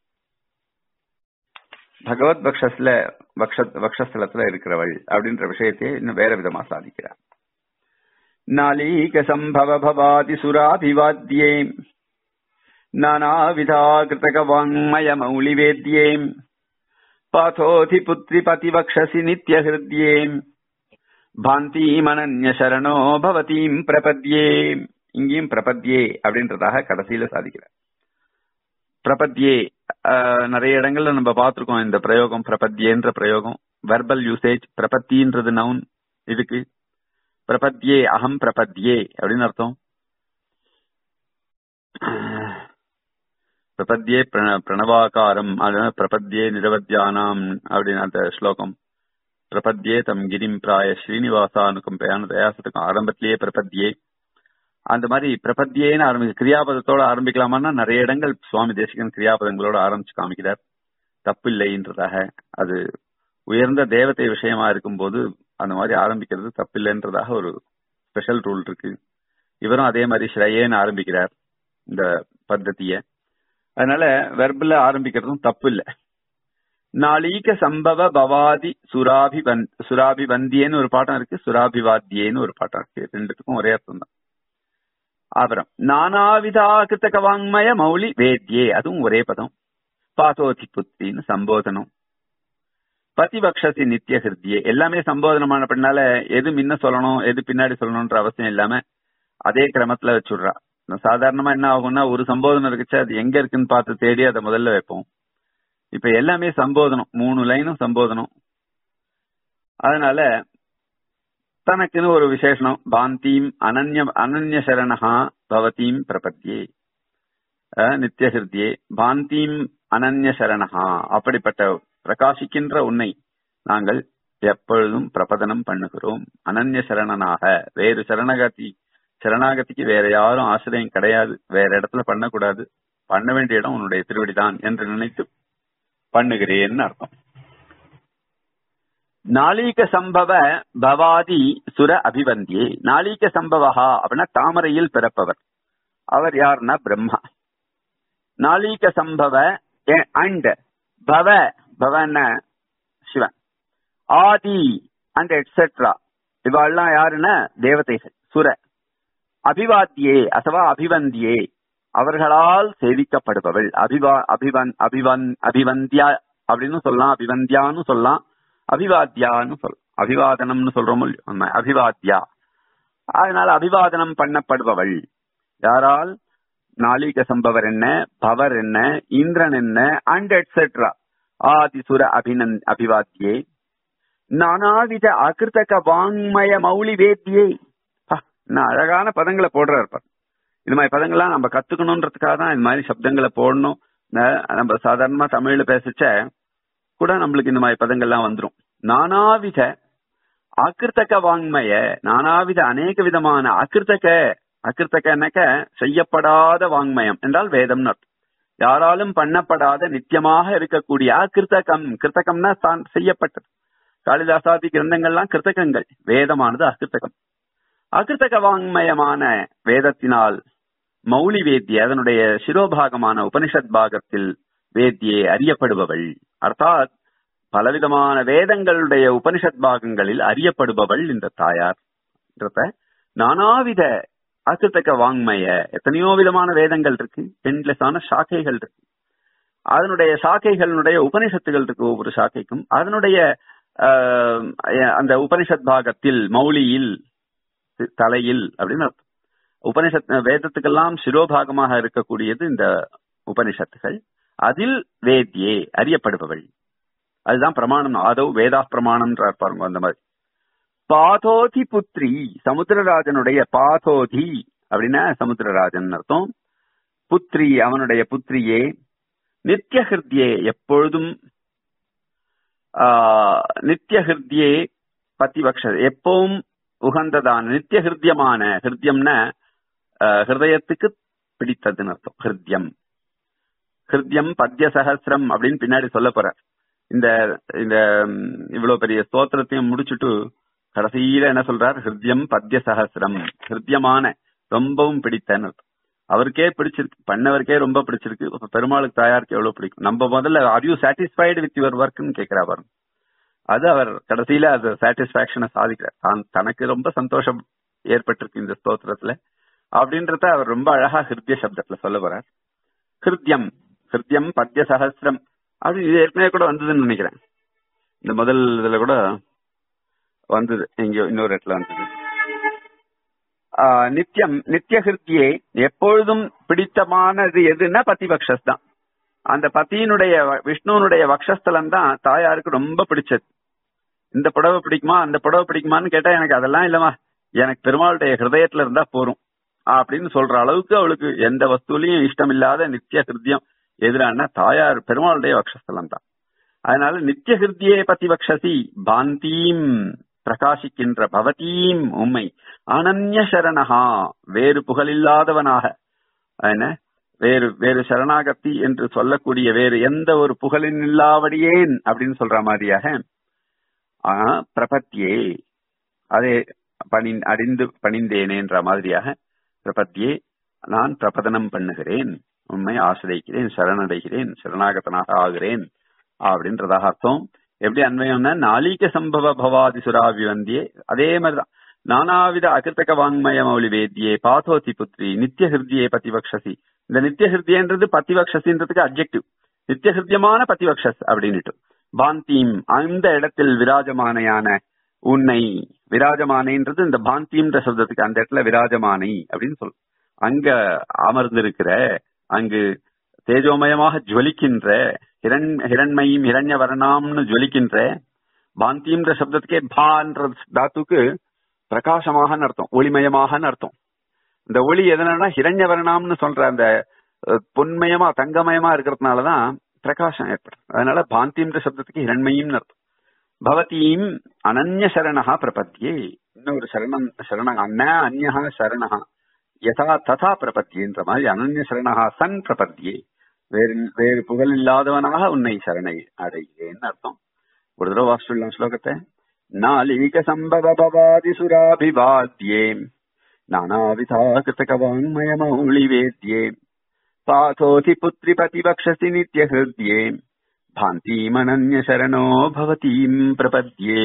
பகவத் பக்ஷஸ்ல வக்ஷஸ்தலத்துல இருக்கிறவள் அப்படின்ற விஷயத்தை இன்னும் வேற விதமா சாதிக்கிறார் நாளீக சம்பவ பவாதி சுராபிவாத்யே நானாவிதா கிருத்தக வாங்மய மௌலிவேத்யே பாதோதி புத்ரி பதிவக்ஷசி நித்ய ஹிருத்யே பாந்தீமனன்ய சரணோ பவதீம் பிரபத்யே இங்கேயும் பிரபத்யே அப்படின்றதாக கடைசியில சாதிக்கிறார் பிரபத்யே நிறைய இடங்கள்ல நம்ம பார்த்திருக்கோம் இந்த பிரயோகம் பிரபத்யேன்ற பிரயோகம் வெர்பல் யூசேஜ் பிரபத்தின்றது நவுன் இதுக்கு பிரபத்யே அகம் பிரபத்யே அப்படின்னு அர்த்தம் பிரபத்யே பிரணவாகாரம் பிரபத்யே நிரவத்யானாம் அப்படின்னு அந்த ஸ்லோகம் பிரபத்யே தம் கிரிம் பிராய ஸ்ரீனிவாசானுகம்பையான தயாசத்துக்கும் ஆரம்பத்திலேயே பிரபத்யே அந்த மாதிரி பிரபத்தியேன்னு ஆரம்பிக்க கிரியாபதத்தோட ஆரம்பிக்கலாமான்னா நிறைய இடங்கள் சுவாமி தேசிகன் கிரியாபதங்களோட ஆரம்பிச்சு காமிக்கிறார் தப்பில்லைன்றதாக அது உயர்ந்த தேவதை விஷயமா இருக்கும்போது அந்த மாதிரி ஆரம்பிக்கிறது தப்பில்லைன்றதாக ஒரு ஸ்பெஷல் ரூல் இருக்கு இவரும் அதே மாதிரி ஸ்ரேயேன்னு ஆரம்பிக்கிறார் இந்த பத்ததிய அதனால வெர்பில் ஆரம்பிக்கிறதும் தப்பு இல்லை நாளீக சம்பவ பவாதி சுராபிவன் சுராபிவந்தியேன்னு ஒரு பாட்டம் இருக்கு சுராபிவாத்தியேன்னு ஒரு பாட்டம் இருக்கு ரெண்டுத்துக்கும் ஒரே அர்த்தம் தான் அப்புறம் நானாவிதாகிருத்தக வாங்மய மௌலி வேத்யே அதுவும் ஒரே பதம் பாதோதி புத்தின்னு சம்போதனம் பதிபக்ஷசி நித்திய ஹிருத்தியே எல்லாமே சம்போதனமான பின்னால எது முன்ன சொல்லணும் எது பின்னாடி சொல்லணும்ன்ற அவசியம் இல்லாம அதே கிரமத்துல வச்சுடுறா சாதாரணமா என்ன ஆகும்னா ஒரு சம்போதனம் இருக்குச்சு அது எங்க இருக்குன்னு பார்த்து தேடி அதை முதல்ல வைப்போம் இப்ப எல்லாமே சம்போதனம் மூணு லைனும் சம்போதனம் அதனால தனக்குன்னு ஒரு விசேஷனம் பாந்தீம் அனன்ய அனன்ய சரணஹா பவதீம் பிரபத்தியே நித்திய ஹிருத்தியே பாந்தீம் அனன்ய சரணஹா அப்படிப்பட்ட பிரகாசிக்கின்ற உன்னை நாங்கள் எப்பொழுதும் பிரபதனம் பண்ணுகிறோம் அனன்ய சரணனாக வேறு சரணகதி சரணாகதிக்கு வேற யாரும் ஆசிரியம் கிடையாது வேற இடத்துல பண்ணக்கூடாது பண்ண வேண்டிய இடம் உன்னுடைய திருவடிதான் என்று நினைத்து பண்ணுகிறேன்னு அர்த்தம் நாளீக சம்பவ பவாதி சுர அபிவந்தியே நாளீக சம்பவஹா அப்படின்னா தாமரையில் பிறப்பவர் அவர் யாருன்னா பிரம்மா நாளீக சம்பவ அண்ட் பவ பவன சிவன் ஆதி அண்ட் எட்ஸெட்ரா இவாள்லாம் யாருன்னா தேவதைகள் சுர அபிவாத்தியே அசவா அபிவந்தியே அவர்களால் சேவிக்கப்படுபவள் அபிவா அபிவன் அபிவன் அபிவந்தியா அப்படின்னு சொல்லலாம் அபிவந்தியான்னு சொல்லலாம் அபிவாத்தியான்னு சொல் அபிவாதனம்னு சொல்றோம் அபிவாத்தியா அதனால அபிவாதனம் பண்ணப்படுபவள் யாரால் நாளிக சம்பவர் என்ன பவர் என்ன இந்திரன் என்ன அண்ட் எட்ஸெட்ரா ஆதிசுர அபிநந்த் அபிவாத்தியே நானாவித அகிருத்தக வாங்மய மௌலி வேத்தியே இன்னும் அழகான பதங்களை போடுறாரு பாரு இது மாதிரி பதங்கள்லாம் நம்ம கத்துக்கணுன்றதுக்காக தான் இது மாதிரி சப்தங்களை போடணும் நம்ம சாதாரணமா தமிழ்ல பேசிச்ச கூட நம்மளுக்கு இந்த மாதிரி பதங்கள்லாம் வந்துடும் நானாவித அகிருத்தக வாங்மய நானாவித அநேக விதமான அகிருத்தக அகிருத்தகனாக்க செய்யப்படாத வாங்மயம் என்றால் வேதம்னு அர்த்தம் யாராலும் பண்ணப்படாத நித்தியமாக இருக்கக்கூடிய அகிருத்தகம் கிருத்தகம்னா தான் செய்யப்பட்டது காளிதாசாதி கிரந்தங்கள்லாம் கிருத்தகங்கள் வேதமானது அகிருத்தகம் அகிருத்தக வாங்மயமான வேதத்தினால் மௌலி வேத்திய அதனுடைய சிரோபாகமான உபனிஷத் பாகத்தில் வேத்தியே அறியப்படுபவள் அர்த்தாத் பலவிதமான வேதங்களுடைய உபனிஷத் பாகங்களில் அறியப்படுபவள் இந்த தாயார் நானாவித அகிருத்தக வாங்மய எத்தனையோ விதமான வேதங்கள் இருக்கு என்லெஸ்ஸான சாக்கைகள் இருக்கு அதனுடைய சாக்கைகளுடைய உபனிஷத்துகள் இருக்கு ஒவ்வொரு சாக்கைக்கும் அதனுடைய அந்த உபனிஷத் பாகத்தில் மௌலியில் தலையில் அப்படின்னு அர்த்தம் உபனிஷத் வேதத்துக்கெல்லாம் சிரோபாகமாக இருக்கக்கூடியது இந்த உபனிஷத்துகள் அதில் வேத்தியே அறியப்படுபவள் அதுதான் பிரமாணம் ஆதவ் வேதா பிரமாணம்ன்ற பாருங்க அந்த மாதிரி பாதோதி புத்ரி சமுத்திரராஜனுடைய பாதோதி அப்படின்னா சமுத்திரராஜன் அர்த்தம் புத்ரி அவனுடைய புத்திரியே நித்திய ஹிருத்தியே எப்பொழுதும் நித்திய ஹிருத்தியே பத்திபக்ஷ எப்பவும் உகந்ததான நித்திய ஹிருத்தியமான ஹிருத்தியம்னா ஹிருதயத்துக்கு பிடித்ததுன்னு அர்த்தம் ஹிருத்தியம் ஹிருத்தியம் பத்ய சகசிரம் அப்படின்னு பின்னாடி சொல்ல போற இந்த இந்த இவ்வளவு பெரிய ஸ்தோத்திரத்தையும் முடிச்சுட்டு கடைசியில என்ன சொல்றார் ஹிருத்தியம் பத்ய சகசிரம் ஹிருத்தியமான ரொம்பவும் பிடித்தன்னு அவருக்கே பிடிச்சிருக்கு பண்ணவருக்கே ரொம்ப பிடிச்சிருக்கு பெருமாளுக்கு தாயாருக்கு எவ்வளவு பிடிக்கும் நம்ம முதல்ல are you satisfied with your ஒர்க்னு கேட்கிறா பாருங்க அது அவர் கடைசியில அது சாட்டிஸ்பாக்சனை சாதிக்கிறார் தான் தனக்கு ரொம்ப சந்தோஷம் ஏற்பட்டிருக்கு இந்த ஸ்தோத்திரத்துல அப்படின்றத அவர் ரொம்ப அழகா ஹிருத்திய சப்தத்துல சொல்ல போறார் ஹிருத்தியம் ஹிருத்தியம் பத்ய சகசிரம் அது இது ஏற்கனவே கூட வந்ததுன்னு நினைக்கிறேன் இந்த முதல் இதுல கூட வந்தது எங்கேயோ இன்னொரு இடத்துல வந்தது நித்தியம் நித்திய ஹிருத்தியே எப்பொழுதும் பிடித்தமானது எதுன்னா பத்திபக்ஷஸ் தான் அந்த பத்தியினுடைய விஷ்ணுனுடைய வக்ஷஸ்தலம் தான் தாயாருக்கு ரொம்ப பிடிச்சது இந்த புடவை பிடிக்குமா அந்த புடவை பிடிக்குமான்னு கேட்டா எனக்கு அதெல்லாம் இல்லமா எனக்கு பெருமாளுடைய ஹிருதயத்துல இருந்தா போரும் அப்படின்னு சொல்ற அளவுக்கு அவளுக்கு எந்த வஸ்துலையும் இஷ்டம் இல்லாத நித்திய ஹிருத்தியம் எதிரான தாயார் பெருமாளுடைய வக்ஷஸ்தலம் தான் அதனால நித்திய ஹிருத்தியே பதிவக்ஷசி பாந்தீம் பிரகாசிக்கின்ற பவதீம் உம்மை அனன்ய சரணகா வேறு புகழில்லாதவனாக என்ன வேறு வேறு சரணாகத்தி என்று சொல்லக்கூடிய வேறு எந்த ஒரு புகழின் இல்லாவடியேன் அப்படின்னு சொல்ற மாதிரியாக ஆ, பிரபத்தியே அதே பணி அடிந்து பணிந்தேனேன்ற மாதிரியாக பிரபத்தியே நான் பிரபதனம் பண்ணுகிறேன் உண்மை ஆசிரியக்கிறேன் சரணடைகிறேன் சரணாகதனாக ஆகிறேன் அப்படின்றதாக அர்த்தம் எப்படி அன்வயம்னா நாளிக சம்பவ பவாதி சுராவிவந்தியே அதே மாதிரிதான் நானாவித அகிருத்தக வாங்மய மௌலி வேத்தியே பாதோதி புத்ரி நித்திய ஹிருத்தியே பதிவக்ஷசி இந்த நித்திய ஹிருத்தியன்றது பதிவக்ஷசின்றதுக்கு அப்ஜெக்டிவ் நித்திய ஹிருத்தியமான பதிவக்ஷஸ் அப்படின்னுட்டு பாந்தீம் அந்த இடத்தில் விராஜமானையான உன்னை விராஜமானைன்றது இந்த பாந்தியம்ன்ற சப்தத்துக்கு அந்த இடத்துல விராஜமானை அப்படின்னு சொல் அங்க அமர்ந்திருக்கிற அங்கு தேஜோமயமாக ஜுவலிக்கின்ற ஹிரண் ஹிரண்மையும் ஹிரண்யவர்ணாம்னு ஜுவலிக்கின்ற பாந்தியம்ன்ற சப்தத்துக்கே பான்ற தாத்துக்கு பிரகாசமாக அர்த்தம் ஒளிமயமாக அர்த்தம் இந்த ஒளி எதனா ஹிரண்யவர்ணாம்னு சொல்ற அந்த அஹ், பொன்மயமா தங்கமயமா இருக்கிறதுனாலதான் பிரகாசம் ஏற்படும் அதனால பாந்தியம்ன்ற சப்தத்துக்கு ஹிரண்மையும் அர்த்தம் பவதீம் அனன்ய சரணா பிரபத்தியே இன்னொரு சரணம் சரண அண்ண அந்நா சரணா யதா ததா பிரபத்தியன்ற மாதிரி அனன்ய சரணா சன் பிரபத்தியே வேறு வேறு புகழ் இல்லாதவனாக உன்னை சரணை அடைகிறேன்னு அர்த்தம் ஒரு தடவை வாசிச்சுடலாம் ஸ்லோகத்தை நாளீக சம்பவ பவாதி சுராபிவாத்யே நானாவிதா கிருத்தக வாங்மய மௌளி வேத்யே பாதோதி புத்ரி பதிவக்ஷசி நித்ய ஹிருத்யே भान्तीमनन्य शरणो भवतीम् प्रपद्ये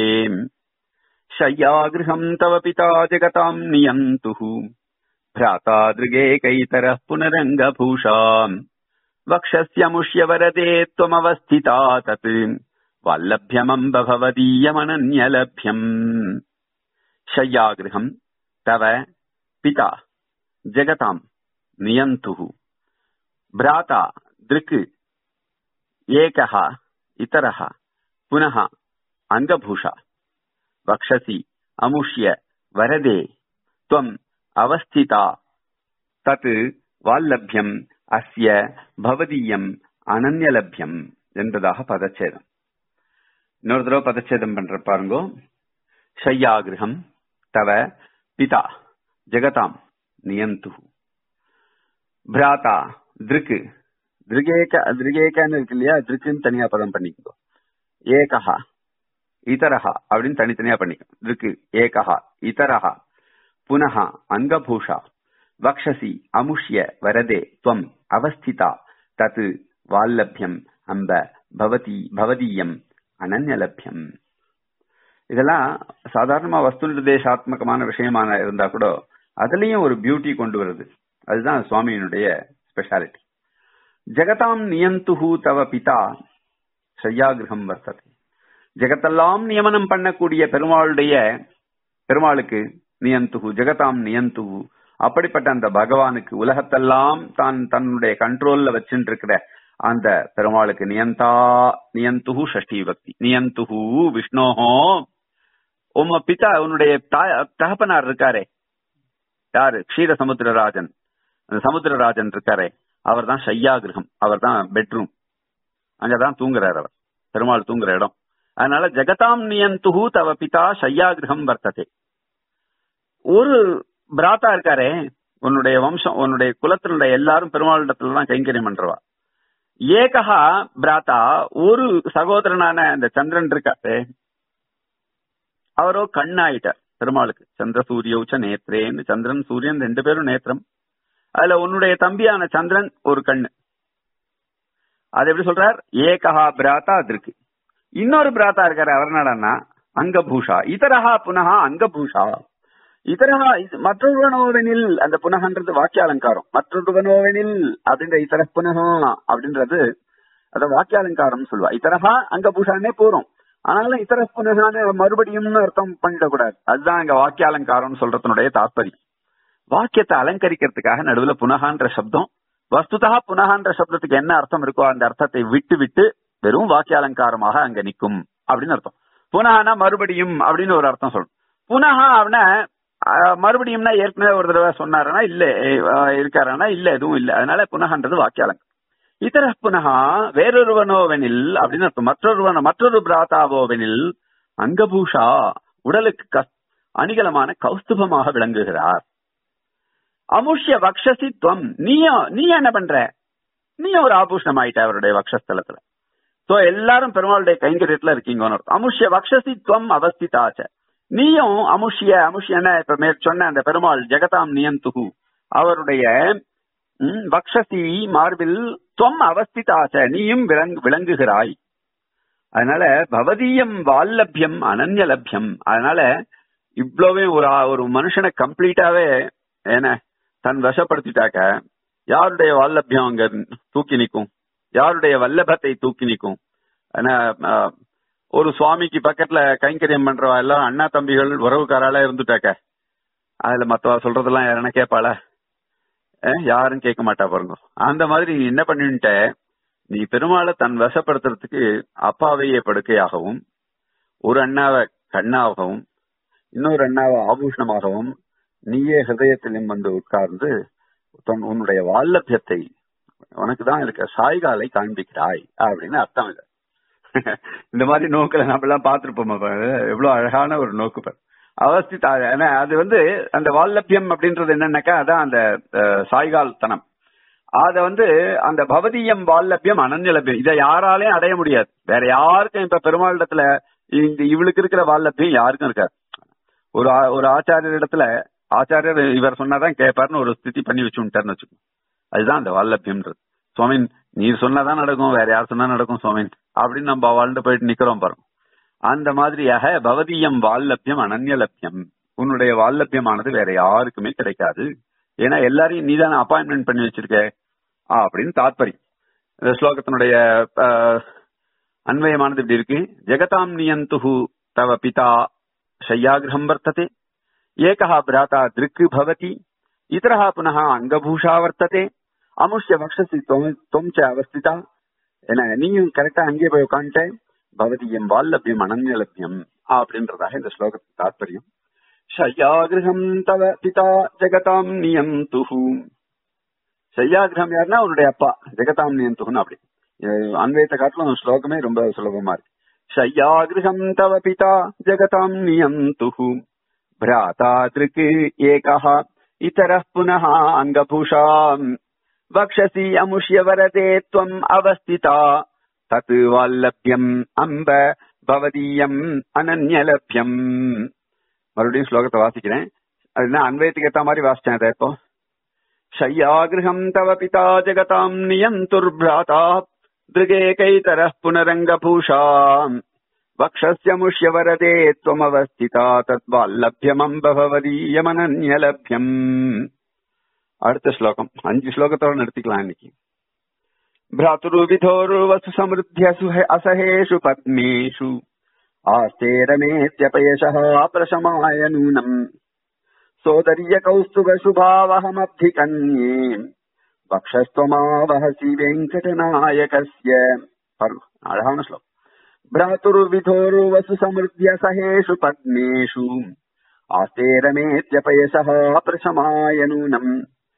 शय्यागृहम् तव पिता जगताम् नियन्तुः भ्राता दृगेकैतरः पुनरङ्गभूषाम् वक्षस्यमुष्य वरदे त्वमवस्थिता तत् वल्लभ्यमम्ब भवदीयमनन्यलभ्यम् शय्यागृहम् तव पिता जगताम् नियन्तुः भ्राता दृक् एकः इतरः पुनः अङ्गभूषा वक्षसि अमुष्य वरदे त्वम् अवस्थिता तत् வால்லபியம் அஸ்ய பவதீயம் அனன்யலபியம் என்பதாக பதச்சேதம் இன்னொரு தடவை பதச்சேதம் பண்ற பாருங்கோ ஷய்யாகிருகம் தவ பிதா ஜெகதாம் நியந்து பிராதா திருக்கு திருகேக திருகேகன்னு இருக்கு இல்லையா திருக்குன்னு தனியா பதம் பண்ணிக்கோ ஏகஹா இதரஹா அப்படின்னு தனித்தனியா பண்ணிக்கோ திருக்கு ஏகஹா இதரஹா புனः அங்கபூஷா வக்ஷசி அமுஷ்ய வரதே துவம் அவஸ்திதா தத் வால்லபியம் அம்ப பவதி பவதீயம் அனன்யலபியம் இதெல்லாம் சாதாரணமா வஸ்து நிர்தேசாத்மகமான விஷயமான இருந்தா கூட அதுலயும் ஒரு பியூட்டி கொண்டு வருது அதுதான் சுவாமியினுடைய ஸ்பெஷாலிட்டி ஜெகதாம் நியந்துஹு தவ பிதா சையாகிரகம் வர்த்தது ஜெகத்தெல்லாம் நியமனம் பண்ணக்கூடிய பெருமாளுடைய பெருமாளுக்கு நியந்துஹு ஜெகதாம் நியந்துஹு அப்படிப்பட்ட அந்த பகவானுக்கு உலகத்தெல்லாம் தான் தன்னுடைய கண்ட்ரோல்ல வச்சுட்டு இருக்கிற அந்த பெருமாளுக்கு நியந்தா நியந்துஹு ஷஷ்டி பக்தி நியந்துஹு விஷ்ணோஹோ உம பிதா உன்னுடைய தாய் தகப்பனார் இருக்காரே யாரு க்ஷீர சமுத்திரராஜன் அந்த சமுத்திரராஜன் இருக்காரே அவர் தான் சையாகிரகம் அவர் தான் பெட்ரூம் அங்கதான் தூங்குறார் அவர் பெருமாள் தூங்குற இடம் அதனால ஜெகதாம் நியந்துஹு தவ பிதா சையாகிரகம் வர்த்ததே ஒரு பிராத்தா இருக்காரே உன்னுடைய வம்சம் உன்னுடைய குலத்தினுடைய எல்லாரும் பெருமாளிடத்துல தான் கைங்கரியம் பண்றவா ஏகஹா பிராத்தா ஒரு சகோதரனான அந்த சந்திரன் இருக்காரு அவரோ கண்ணாயிட்டார் பெருமாளுக்கு சந்திர சூரியவுச்ச நேத்ரேன்னு சந்திரன் சூரியன் ரெண்டு பேரும் நேத்திரம் அதுல உன்னுடைய தம்பியான சந்திரன் ஒரு கண்ணு அது எப்படி சொல்றார் ஏகஹா பிராத்தா இருக்கு இன்னொரு பிராத்தா இருக்காரு அவர் என்னடான்னா அங்கபூஷா இதரஹா புனகா அங்கபூஷா இதரஹா மற்றொருவனோவெனில் அந்த புனகன்றது வாக்கிய அலங்காரம் மற்றொருவனோவெனில் அப்படின்ற இதர புனகா அப்படின்றது அத வாக்கிய அலங்காரம் சொல்லுவா இதரஹா அங்கபூஷானே போறோம் ஆனாலும் இதர புனகான மறுபடியும் அர்த்தம் பண்ணிடக்கூடாது அதுதான் அங்க வாக்கிய அலங்காரம் சொல்றதனுடைய தாற்பயம் வாக்கியத்தை அலங்கரிக்கிறதுக்காக நடுவுல புனகான்ற சப்தம் வஸ்துதா புனகான்ற சப்தத்துக்கு என்ன அர்த்தம் இருக்கோ அந்த அர்த்தத்தை விட்டு விட்டு வெறும் வாக்கிய அலங்காரமாக அங்க நிக்கும் அப்படின்னு அர்த்தம் புனகானா மறுபடியும் அப்படின்னு ஒரு அர்த்தம் சொல்லணும் புனகா அப்படின்னா மறுபடியும்னா ஏற்கனவே ஒரு தடவை சொன்னாருன்னா இல்ல இருக்காருன்னா இல்ல எதுவும் இல்ல அதனால புனகன்றது வாக்கிய அலங்காரம் இதர புனகா வேறொருவனோவெனில் அப்படின்னு அர்த்தம் மற்றொருவன மற்றொரு பிராத்தாவோவெனில் அங்கபூஷா உடலுக்கு கஸ்- அணிகலமான கௌஸ்துபமாக விளங்குகிறார் அமுஷ்ய வக்ஷசி துவம் நீயும் நீ என்ன பண்ற நீ ஒரு ஆபூஷணம் ஆயிட்ட அவருடைய வக்ஷஸ்தலத்துல சோ எல்லாரும் பெருமாளுடைய கைங்கரியத்துல இருக்கீங்க அமுஷ்ய வக்ஷசி துவம் அவஸ்திதாச்ச நீயும் அமுஷ்ய அமுஷ்யன இப்ப மேற் சொன்ன அந்த பெருமாள் ஜெகதாம் நியந்துகு அவருடைய ம், வக்ஷசி மார்பில் துவம் அவஸ்திதாச்ச நீயும் விளங்கு விளங்குகிறாய் அதனால பவதீயம் வால்லபியம் அனன்யலபியம் அதனால இவ்வளவே ஒரு ஆ- ஒரு மனுஷனை கம்ப்ளீட்டாவே என்ன தன் வசப்படுத்திட்டாக்க யாருடைய வால்லபியம் அங்க தூக்கி நிக்கும் யாருடைய வல்லபத்தை தூக்கி நிக்கும் ஏன்னா ஆ, ஒரு சுவாமிக்கு பக்கத்துல கைங்கரியம் பண்றவா எல்லாம் அண்ணா தம்பிகள் உறவுக்காரால இருந்துட்டாக்க அதுல மத்தவா சொல்றதெல்லாம் யாருன்னா கேட்பாளா அஹ், யாரும் கேட்க மாட்டா பாருங்க அந்த மாதிரி நீ என்ன பண்ணிட்ட நீ பெருமாளை தன் வசப்படுத்துறதுக்கு அப்பாவையே படுக்கையாகவும் ஒரு அண்ணாவை கண்ணாகவும் இன்னொரு அண்ணாவை ஆபூஷணமாகவும் நீயே ஹிருதயத்திலும் வந்து உட்கார்ந்து தன் உன்னுடைய வால்லபியத்தை உனக்கு தான் இருக்க சாய்காலை காண்பிக்கிறாய் அப்படின்னு அர்த்தம் இது இந்த மாதிரி நோக்கில நம்ம எல்லாம் பார்த்திருப்போம் அப்ப. எவ்வளவு அழகான ஒரு நோக்கு பாரு. அவஸ்திதா ஏன்னா அது வந்து அந்த வால்லபியம் அப்படின்றது என்னன்னாக்கா அதான் அந்த அஹ், சாய்கால் தனம் அத வந்து அந்த பவதியம் வால்லபியம் அனன்யலபியம் இதை யாராலையும் அடைய முடியாது வேற யாருக்கும் இப்ப பெருமாளிடத்துல இந்த இவளுக்கு இருக்கிற வால்லபியம் யாருக்கும் இருக்காது ஒரு ஆ- ஒரு ஆச்சாரியர் இடத்துல ஆச்சாரியர் இவர் சொன்னாதான் கேட்பாருன்னு ஒரு ஸ்திதி பண்ணி வச்சு விட்டாருன்னு வச்சுக்கோ அதுதான் அந்த வால்லபியம்ன்றது சுவாமின் நீர் சொன்னாதான் நடக்கும் வேற யார் சொன்னா நடக்கும் சுவாமின் அப்படின்னு நம்ம வாழ்ந்து போயிட்டு நிக்கிறோம் பாருங்க அந்த மாதிரியாக பவதியம் வால்லபியம் அனன்யலபியம் உன்னுடைய வால்லபியமானது வேற யாருக்குமே கிடைக்காது ஏன்னா எல்லாரையும் நீதானே அப்பாயின்மெண்ட் பண்ணி வச்சிருக்க ஆ, அப்படின்னு தாத்பரியம் இந்த ஸ்லோகத்தினுடைய ஆஹ், அன்வயமானது இப்படி இருக்கு ஜெகதாம் நியந்துஹு தவ பிதா शय्यागृहम् वर्तते एकः भ्राता दृक् भवति इतरः पुनः अङ्गभूषा वर्तते அமுஷ்ய வக்ஷசி தொம் ச அவஸ்திதா என்ன நீயும் கரெக்டா அங்கே போய் உட்காந்துட்ட பவதியம் வால்லபியம் அனன்யலபியம் அப்படின்றதாக இந்த ஸ்லோகத்துக்கு தாத்பரியம் ஷய்யாகிரகம் தவ பிதா ஜெகதாம் நியந்துஹு ஷய்யாகிரகம் யாருன்னா அவருடைய அப்பா ஜெகதாம் நியந்துகுன்னு அப்படி இது அன்வயத்தை காட்டிலும் ஸ்லோகமே ரொம்ப சுலபமா இருக்கு शय्यागृहम् तव पिता जगताम् नियन्तुः भ्राता दृक् एकः इतरः पुनः अङ्गभूषाम् वक्षसि अमुष्य वरदे त्वम् अवस्थिता तत् वाल्लभ्यम् अम्ब பவதீயம் அனன்யலபியம் மறுபடியும் ஸ்லோகத்தை வாசிக்கிறேன் அதுதான் அன்வயத்துக்கு ஏத்த மாதிரி வாசிச்சேன் அதை இப்போ शय्यागृहम् तव पिता जगताम् नियन्तुर्भ्राता दृगेकैतरः पुनरङ्गभूषाम् वक्षस्य मुष्यवरदे त्वमवस्थिता तद्वाल्लभ्यमम्ब भवदीयमनन्यलभ्यम् அடுத்த ஸ்லோகம் அஞ்சு ஸ்லோகத்தோட நிறுத்திக்கலாம் இன்னைக்கு भ्रातुर्विधोर्वसु समृद्ध्यसु असहेषु पद्मेषु आस्ते रमेत्यपयशः प्रशमाय नूनम् सोदर्यकौस्तुभशुभावहमब्धिकन्ये वक्षस्त्वमावहसि वेङ्कटनायकस्य पर्व अழகான ஸ்லோகம் भ्रातुर्विधोर्वसु समृद्ध्य सहेषु पद्मेषु आस्ते रमेत्यपयशः प्रशमाय नूनम्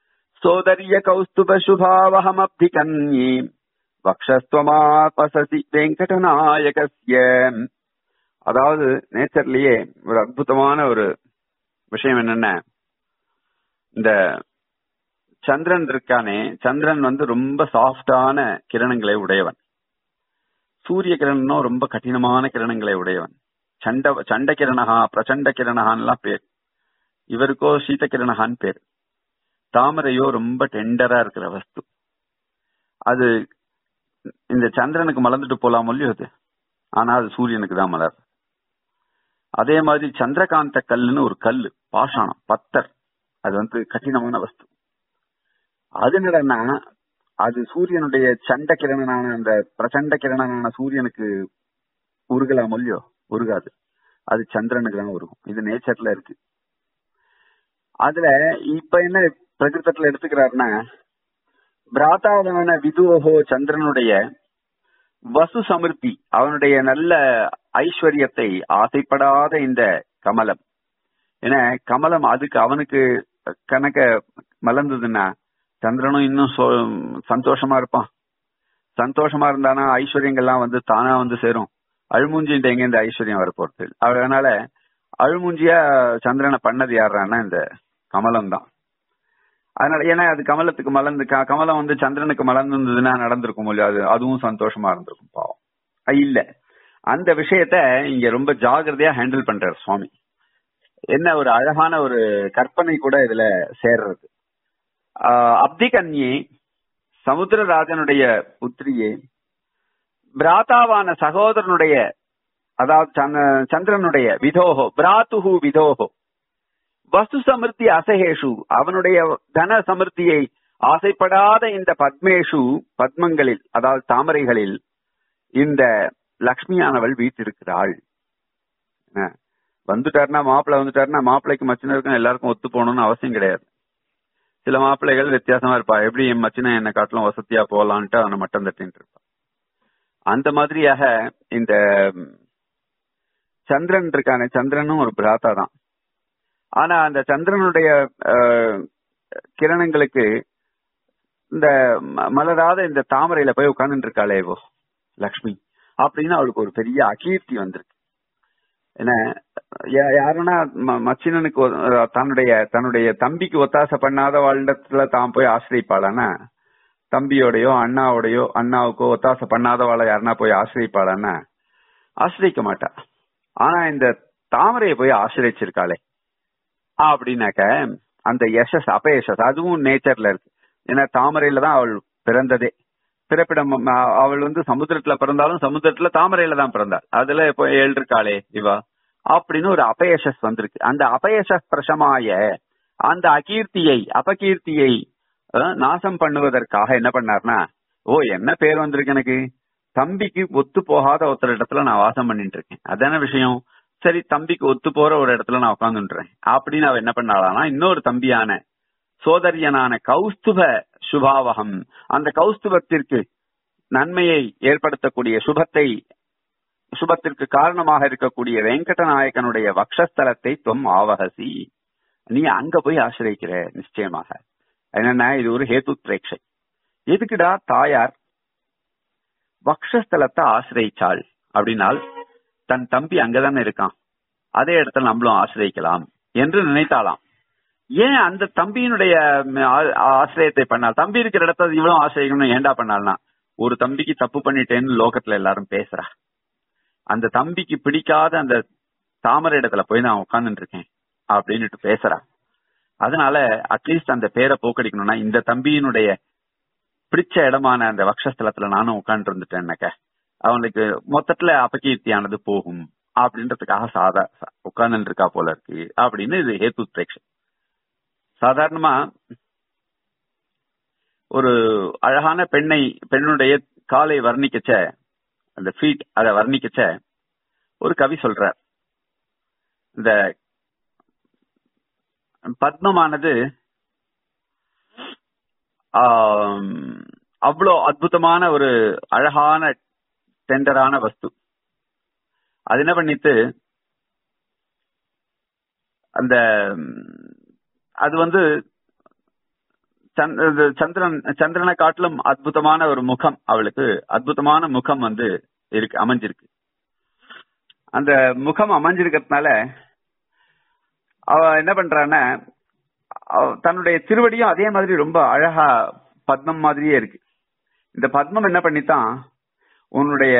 सोदर्यकौस्तुभशुभावहमब्धिकन्ये வக்ஷஸ்துவமாபசசி வெங்கடநாயகஸ்ய அதாவது நேச்சர்லயே ஒரு அற்புதமான ஒரு விஷயம் என்னன்னா இந்த சந்திரன் இருக்கானே சந்திரன் வந்து ரொம்ப சாஃப்டான கிரணங்களை உடையவன் சூரிய கிரணனும் ரொம்ப கடினமான கிரணங்களை உடையவன் சண்ட சண்ட கிரணஹா பிரச்சண்ட கிரணஹான்லாம் பேர் இவருக்கோ சீத கிரணஹான் பேர் தாமரையோ ரொம்ப டெண்டரா இருக்கிற வஸ்து அது இந்த சந்திரனுக்கு மலர்ந்துட்டு போலாம் இல்லையோ அது ஆனா அது சூரியனுக்கு தான் மலர் அதே மாதிரி சந்திரகாந்த கல்லுன்னு ஒரு கல்லு பாஷாணம் பத்தர் அது வந்து கடினமான வஸ்து அது என்னடா அது சூரியனுடைய சண்ட கிரணனான அந்த பிரச்சண்ட கிரணனான சூரியனுக்கு உருகலாம் இல்லையோ உருகாது அது சந்திரனுக்கு தான் உருகும் இது நேச்சர்ல இருக்கு அதுல இப்ப என்ன பிரகிருத்தத்துல எடுத்துக்கிறாருன்னா பிராதாவன விதுவகோ சந்திரனுடைய வசு சமிருத்தி அவனுடைய நல்ல ஐஸ்வர்யத்தை ஆசைப்படாத இந்த கமலம் ஏன்னா கமலம் அதுக்கு அவனுக்கு கணக்க மலர்ந்ததுன்னா சந்திரனும் இன்னும் சந்தோஷமா இருப்பான் சந்தோஷமா இருந்தானா ஐஸ்வர்யங்கள்லாம் வந்து தானா வந்து சேரும் அழுமூஞ்சின்ட்டு எங்க இந்த ஐஸ்வர்யம் வர போறது அதனால அழுமூஞ்சியா சந்திரனை பண்ணது யாருன்னா இந்த கமலம் தான் அதனால ஏன்னா அது கமலத்துக்கு மலர்ந்து க- கமலம் வந்து சந்திரனுக்கு மலர்ந்திருந்ததுன்னா நடந்திருக்கும் இல்லையா அது அதுவும் சந்தோஷமா இருந்திருக்கும் பாவம் அஹ் இல்ல அந்த விஷயத்த இங்க ரொம்ப ஜாகிரதையா ஹேண்டில் பண்றாரு சுவாமி என்ன ஒரு அழகான ஒரு கற்பனை கூட இதுல சேர்றது ஆஹ் அப்திகன்யே சமுத்திரராஜனுடைய புத்திரியே பிராதாவான சகோதரனுடைய அதாவது சந்த- சந்திரனுடைய விதோகோ பிராத்துஹு விதோகோ வஸ்து சமிருத்தி அசகேஷு அவனுடைய தன சமிருத்தியை ஆசைப்படாத இந்த பத்மேஷு பத்மங்களில் அதாவது தாமரைகளில் இந்த லக்ஷ்மியானவள் வீட்டிருக்கிறாள் என்ன, வந்துட்டாருன்னா மாப்பிள்ளை வந்துட்டாருன்னா மாப்பிள்ளைக்கு மச்சினருக்கும் எல்லாருக்கும் ஒத்து போகணும்னு அவசியம் கிடையாது சில மாப்பிள்ளைகள் வித்தியாசமா இருப்பா எப்படி என் மச்சினை என்னை காட்டிலும் வசதியா போகலான்ட்டு அவனை மட்டம் தட்டின்னு இருப்பா அந்த மாதிரியாக இந்த ம், சந்திரன் இருக்கானே சந்திரனும் ஒரு பிராத்தா தான் ஆனா அந்த சந்திரனுடைய அஹ், கிரணங்களுக்கு இந்த ம- மலராத இந்த தாமரையில போய் உட்கார்ந்துட்டு இருக்காளே இவோ லக்ஷ்மி அப்படின்னு அவளுக்கு ஒரு பெரிய அகீர்த்தி வந்திருக்கு என்ன யா- யாருன்னா ம- மச்சினனுக்கு ஒ- அஹ், தன்னுடைய தன்னுடைய தம்பிக்கு ஒத்தாசை பண்ணாத வாழ்டத்துல தான் போய் ஆசிரியப்பாளானா தம்பியோடையோ அண்ணாவோடையோ அண்ணாவுக்கோ ஒத்தாசை பண்ணாதவாளை யாருன்னா போய் ஆசிரியப்பாளானா ஆசிரியிக்க மாட்டா ஆனா இந்த தாமரையை போய் ஆசிரியச்சிருக்காளே அப்படின்னாக்க அந்த யசஸ் அபயசஸ் அதுவும் நேச்சர்ல இருக்கு ஏன்னா தாமரையில தான் அவள் பிறந்ததே பிறப்பிடம் அ- அவள் வந்து சமுத்திரத்துல பிறந்தாலும் சமுத்திரத்துல தாமரையில தான் பிறந்தாள் அதுல இப்போ எழுதிருக்காளே இவா அப்படின்னு ஒரு அபயசஸ் வந்திருக்கு அந்த அபயசஸ் பிரசமாய அந்த அகீர்த்தியை அபகீர்த்தியை அஹ், நாசம் பண்ணுவதற்காக என்ன பண்ணார்னா ஓ என்ன பேர் வந்திருக்கு எனக்கு தம்பிக்கு ஒத்து போகாத ஒருத்தர் இடத்துல நான் வாசம் பண்ணிட்டு இருக்கேன் அதான விஷயம் சரி தம்பிக்கு ஒத்து போற ஒரு இடத்துல நான் உட்காந்துன்றேன் அப்படின்னு அவ என்ன பண்ணாளானா இன்னொரு தம்பியான சோதரியனான கௌஸ்துப சுபாவகம் அந்த கௌஸ்துபத்திற்கு நன்மையை ஏற்படுத்தக்கூடிய சுபத்தை சுபத்திற்கு காரணமாக இருக்கக்கூடிய வெங்கடநாயகனுடைய வக்ஷஸ்தலத்தை துவம் ஆவகசி நீ அங்க போய் ஆசிரியக்கிற நிச்சயமாக என்னன்னா இது ஒரு ஹேத்து பிரேட்சை எதுக்குடா தாயார் வக்ஷஸ்தலத்தை ஆசிரியிச்சாள் அப்படின்னால் தன் தம்பி அங்கதானே இருக்கான் அதே இடத்துல நம்மளும் ஆசிரியக்கலாம் என்று நினைத்தாளாம் ஏன் அந்த தம்பியினுடைய ம், ஆ- ஆசிரியத்தை பண்ணால் தம்பி இருக்கிற இடத்துல இவ்வளவு ஆசிரியக்கணும் ஏன்டா பண்ணாள்னா ஒரு தம்பிக்கு தப்பு பண்ணிட்டேன்னு லோகத்துல எல்லாரும் பேசுறா அந்த தம்பிக்கு பிடிக்காத அந்த தாமரை இடத்துல போய் நான் உட்கார்ந்துட்டு இருக்கேன் அப்படின்னுட்டு பேசுறா அதனால அட்லீஸ்ட் அந்த பேரை போக்கடிக்கணும்னா இந்த தம்பியினுடைய பிடிச்ச இடமான அந்த வக்ஷஸ்தலத்துல நானும் உட்கார்ந்து இருந்துட்டேன்னாக்க அவனுக்கு மொத்தத்துல அபகீர்த்தியானது போகும் அப்படின்றதுக்காக சாதா உட்கார்ந்து இருக்கா போல இருக்கு அப்படின்னு இது ஹேத்து பிரேக்ஷ சாதாரணமா ஒரு அழகான பெண்ணை பெண்ணுடைய காலை வர்ணிக்கச்ச அந்த ஃபீட் அதை வர்ணிக்கச்ச ஒரு கவி சொல்றார் இந்த பத்மமானது ஆம், அவ்வளோ அற்புதமான ஒரு அழகான டெண்டரான வஸ்து அது என்ன பண்ணிட்டு அந்த ம், அது வந்து சந்த்- இது சந்திரன் சந்திரனை காட்டிலும் அற்புதமான ஒரு முகம் அவளுக்கு அற்புதமான முகம் வந்து இருக்கு அமைஞ்சிருக்கு அந்த முகம் அமைஞ்சிருக்கிறதுனால அவ என்ன பண்றான்னா அவ தன்னுடைய திருவடியும் அதே மாதிரி ரொம்ப அழகா பத்மம் மாதிரியே இருக்கு இந்த பத்மம் என்ன பண்ணித்தான் உன்னுடைய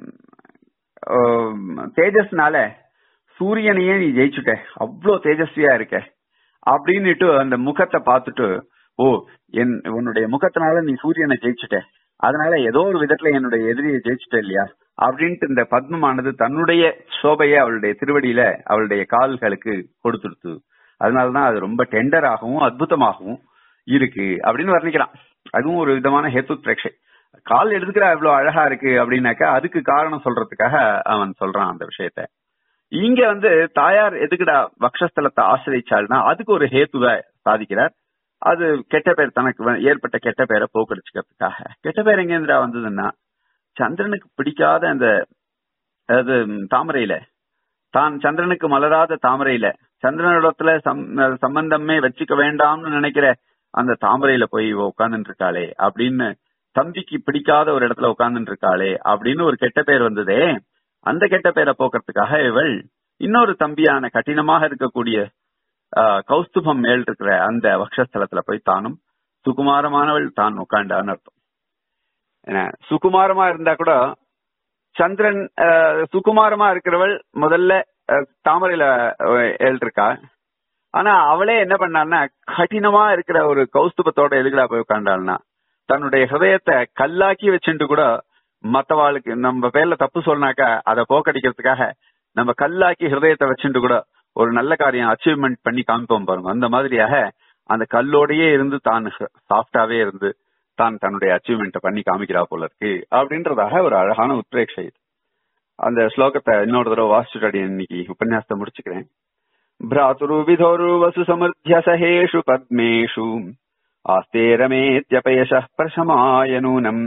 ம், தேஜஸ்னால சூரியனையே நீ ஜெயிச்சுட்ட அவ்வளோ தேஜஸ்வியா இருக்க அப்படின்னுட்டு அந்த முகத்தை பார்த்துட்டு ஓ என் உன்னுடைய முகத்தினால நீ சூரியனை ஜெயிச்சுட்ட அதனால ஏதோ ஒரு விதத்துல என்னுடைய எதிரியை ஜெயிச்சுட்ட இல்லையா அப்படின்ட்டு இந்த பத்மமானது தன்னுடைய சோபையை அவளுடைய திருவடியில அவளுடைய கால்களுக்கு கொடுத்துடுத்து அதனாலதான் அது ரொம்ப டெண்டராகவும் அற்புதமாகவும் இருக்கு அப்படின்னு வர்ணிக்கிறான் அதுவும் ஒரு விதமான ஹேத்து பிரேட்சை கால் எடுத்துக்கிற இவ்வளவு அழகா இருக்கு அப்படின்னாக்கா அதுக்கு காரணம் சொல்றதுக்காக அவன் சொல்றான் அந்த விஷயத்த இங்க வந்து தாயார் எதுக்குடா வக்ஷஸ்தலத்தை ஆசிரியிச்சாள்னா அதுக்கு ஒரு ஹேத்துவை சாதிக்கிறார் அது கெட்ட பேர் தனக்கு வ- ஏற்பட்ட கெட்ட பேரை போக்கடிச்சுக்கிறதுக்காக கெட்ட பேர் எங்கேந்திரா வந்ததுன்னா சந்திரனுக்கு பிடிக்காத அந்த அதாவது ம், தாமரையில தான் சந்திரனுக்கு மலராத தாமரையில சந்திரனிடத்துல சம்- சம்பந்தமே வச்சுக்க வேண்டாம்னு நினைக்கிற அந்த தாமரையில போய் உட்கார்ந்துட்டு இருக்காளே அப்படின்னு தம்பிக்கு பிடிக்காத ஒரு இடத்துல உட்கார்ந்துட்டு இருக்காளே அப்படின்னு ஒரு கெட்ட பேர் வந்ததே அந்த கெட்ட பேரை போக்குறதுக்காக இவள் இன்னொரு தம்பியான கடினமாக இருக்கக்கூடிய ஆஹ், கௌஸ்துபம் மேல் இருக்கிற அந்த வக்ஷஸ்தலத்துல போய் தானும் சுகுமாரமானவள் தான் உட்காண்டான்னு அர்த்தம் என்ன, சுகுமாரமா இருந்தா கூட சந்திரன் ஆஹ், சுகுமாரமா இருக்கிறவள் முதல்ல ஆஹ், தாமரையில ஆஹ், ஏழ்ருக்கா ஆனா அவளே என்ன பண்ணான்னா கடினமா இருக்கிற ஒரு கௌஸ்துபத்தோட எதுக்குடா போய் உட்காண்டாள்னா தன்னுடைய ஹிருதயத்தை கல்லாக்கி வச்சுட்டு கூட மத்தவாளுக்கு நம்ம பேர்ல தப்பு சொன்னாக்கா அதை போக்கடிக்கிறதுக்காக நம்ம கல்லாக்கி ஹிருதயத்தை வச்சுட்டு கூட ஒரு நல்ல காரியம் அச்சீவ்மெண்ட் பண்ணி காமிப்போம் பாருங்க அந்த மாதிரியாக அந்த கல்லோடயே இருந்து தான் சாஃப்டாவே இருந்து தான் தன்னுடைய அச்சீவ்மெண்ட்டை பண்ணி காமிக்கிறா போல இருக்கு அப்படின்றதாக ஒரு அழகான உத்ரேட்சை இது அந்த ஸ்லோகத்தை இன்னொரு தடவை வாசிச்சுட்டு அடி இன்னைக்கு உபன்யாசத்தை முடிச்சுக்கிறேன் भ्रातुर्विधोरु वसु समर्थ्य सहेषु पद्मेषु आस्ते रमेत्यपयशः प्रशमाय नूनम्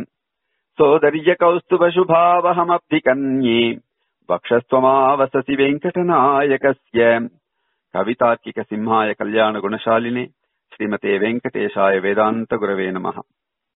सोदर्यकौस्तुभशुभावहमब्धिकन्ये वक्षस्त्वमावससि वेङ्कटनायकस्य कवितार्किकसिंहाय कल्याणगुणशालिने श्रीमते वेङ्कटेशाय वेदान्तगुरवे नमः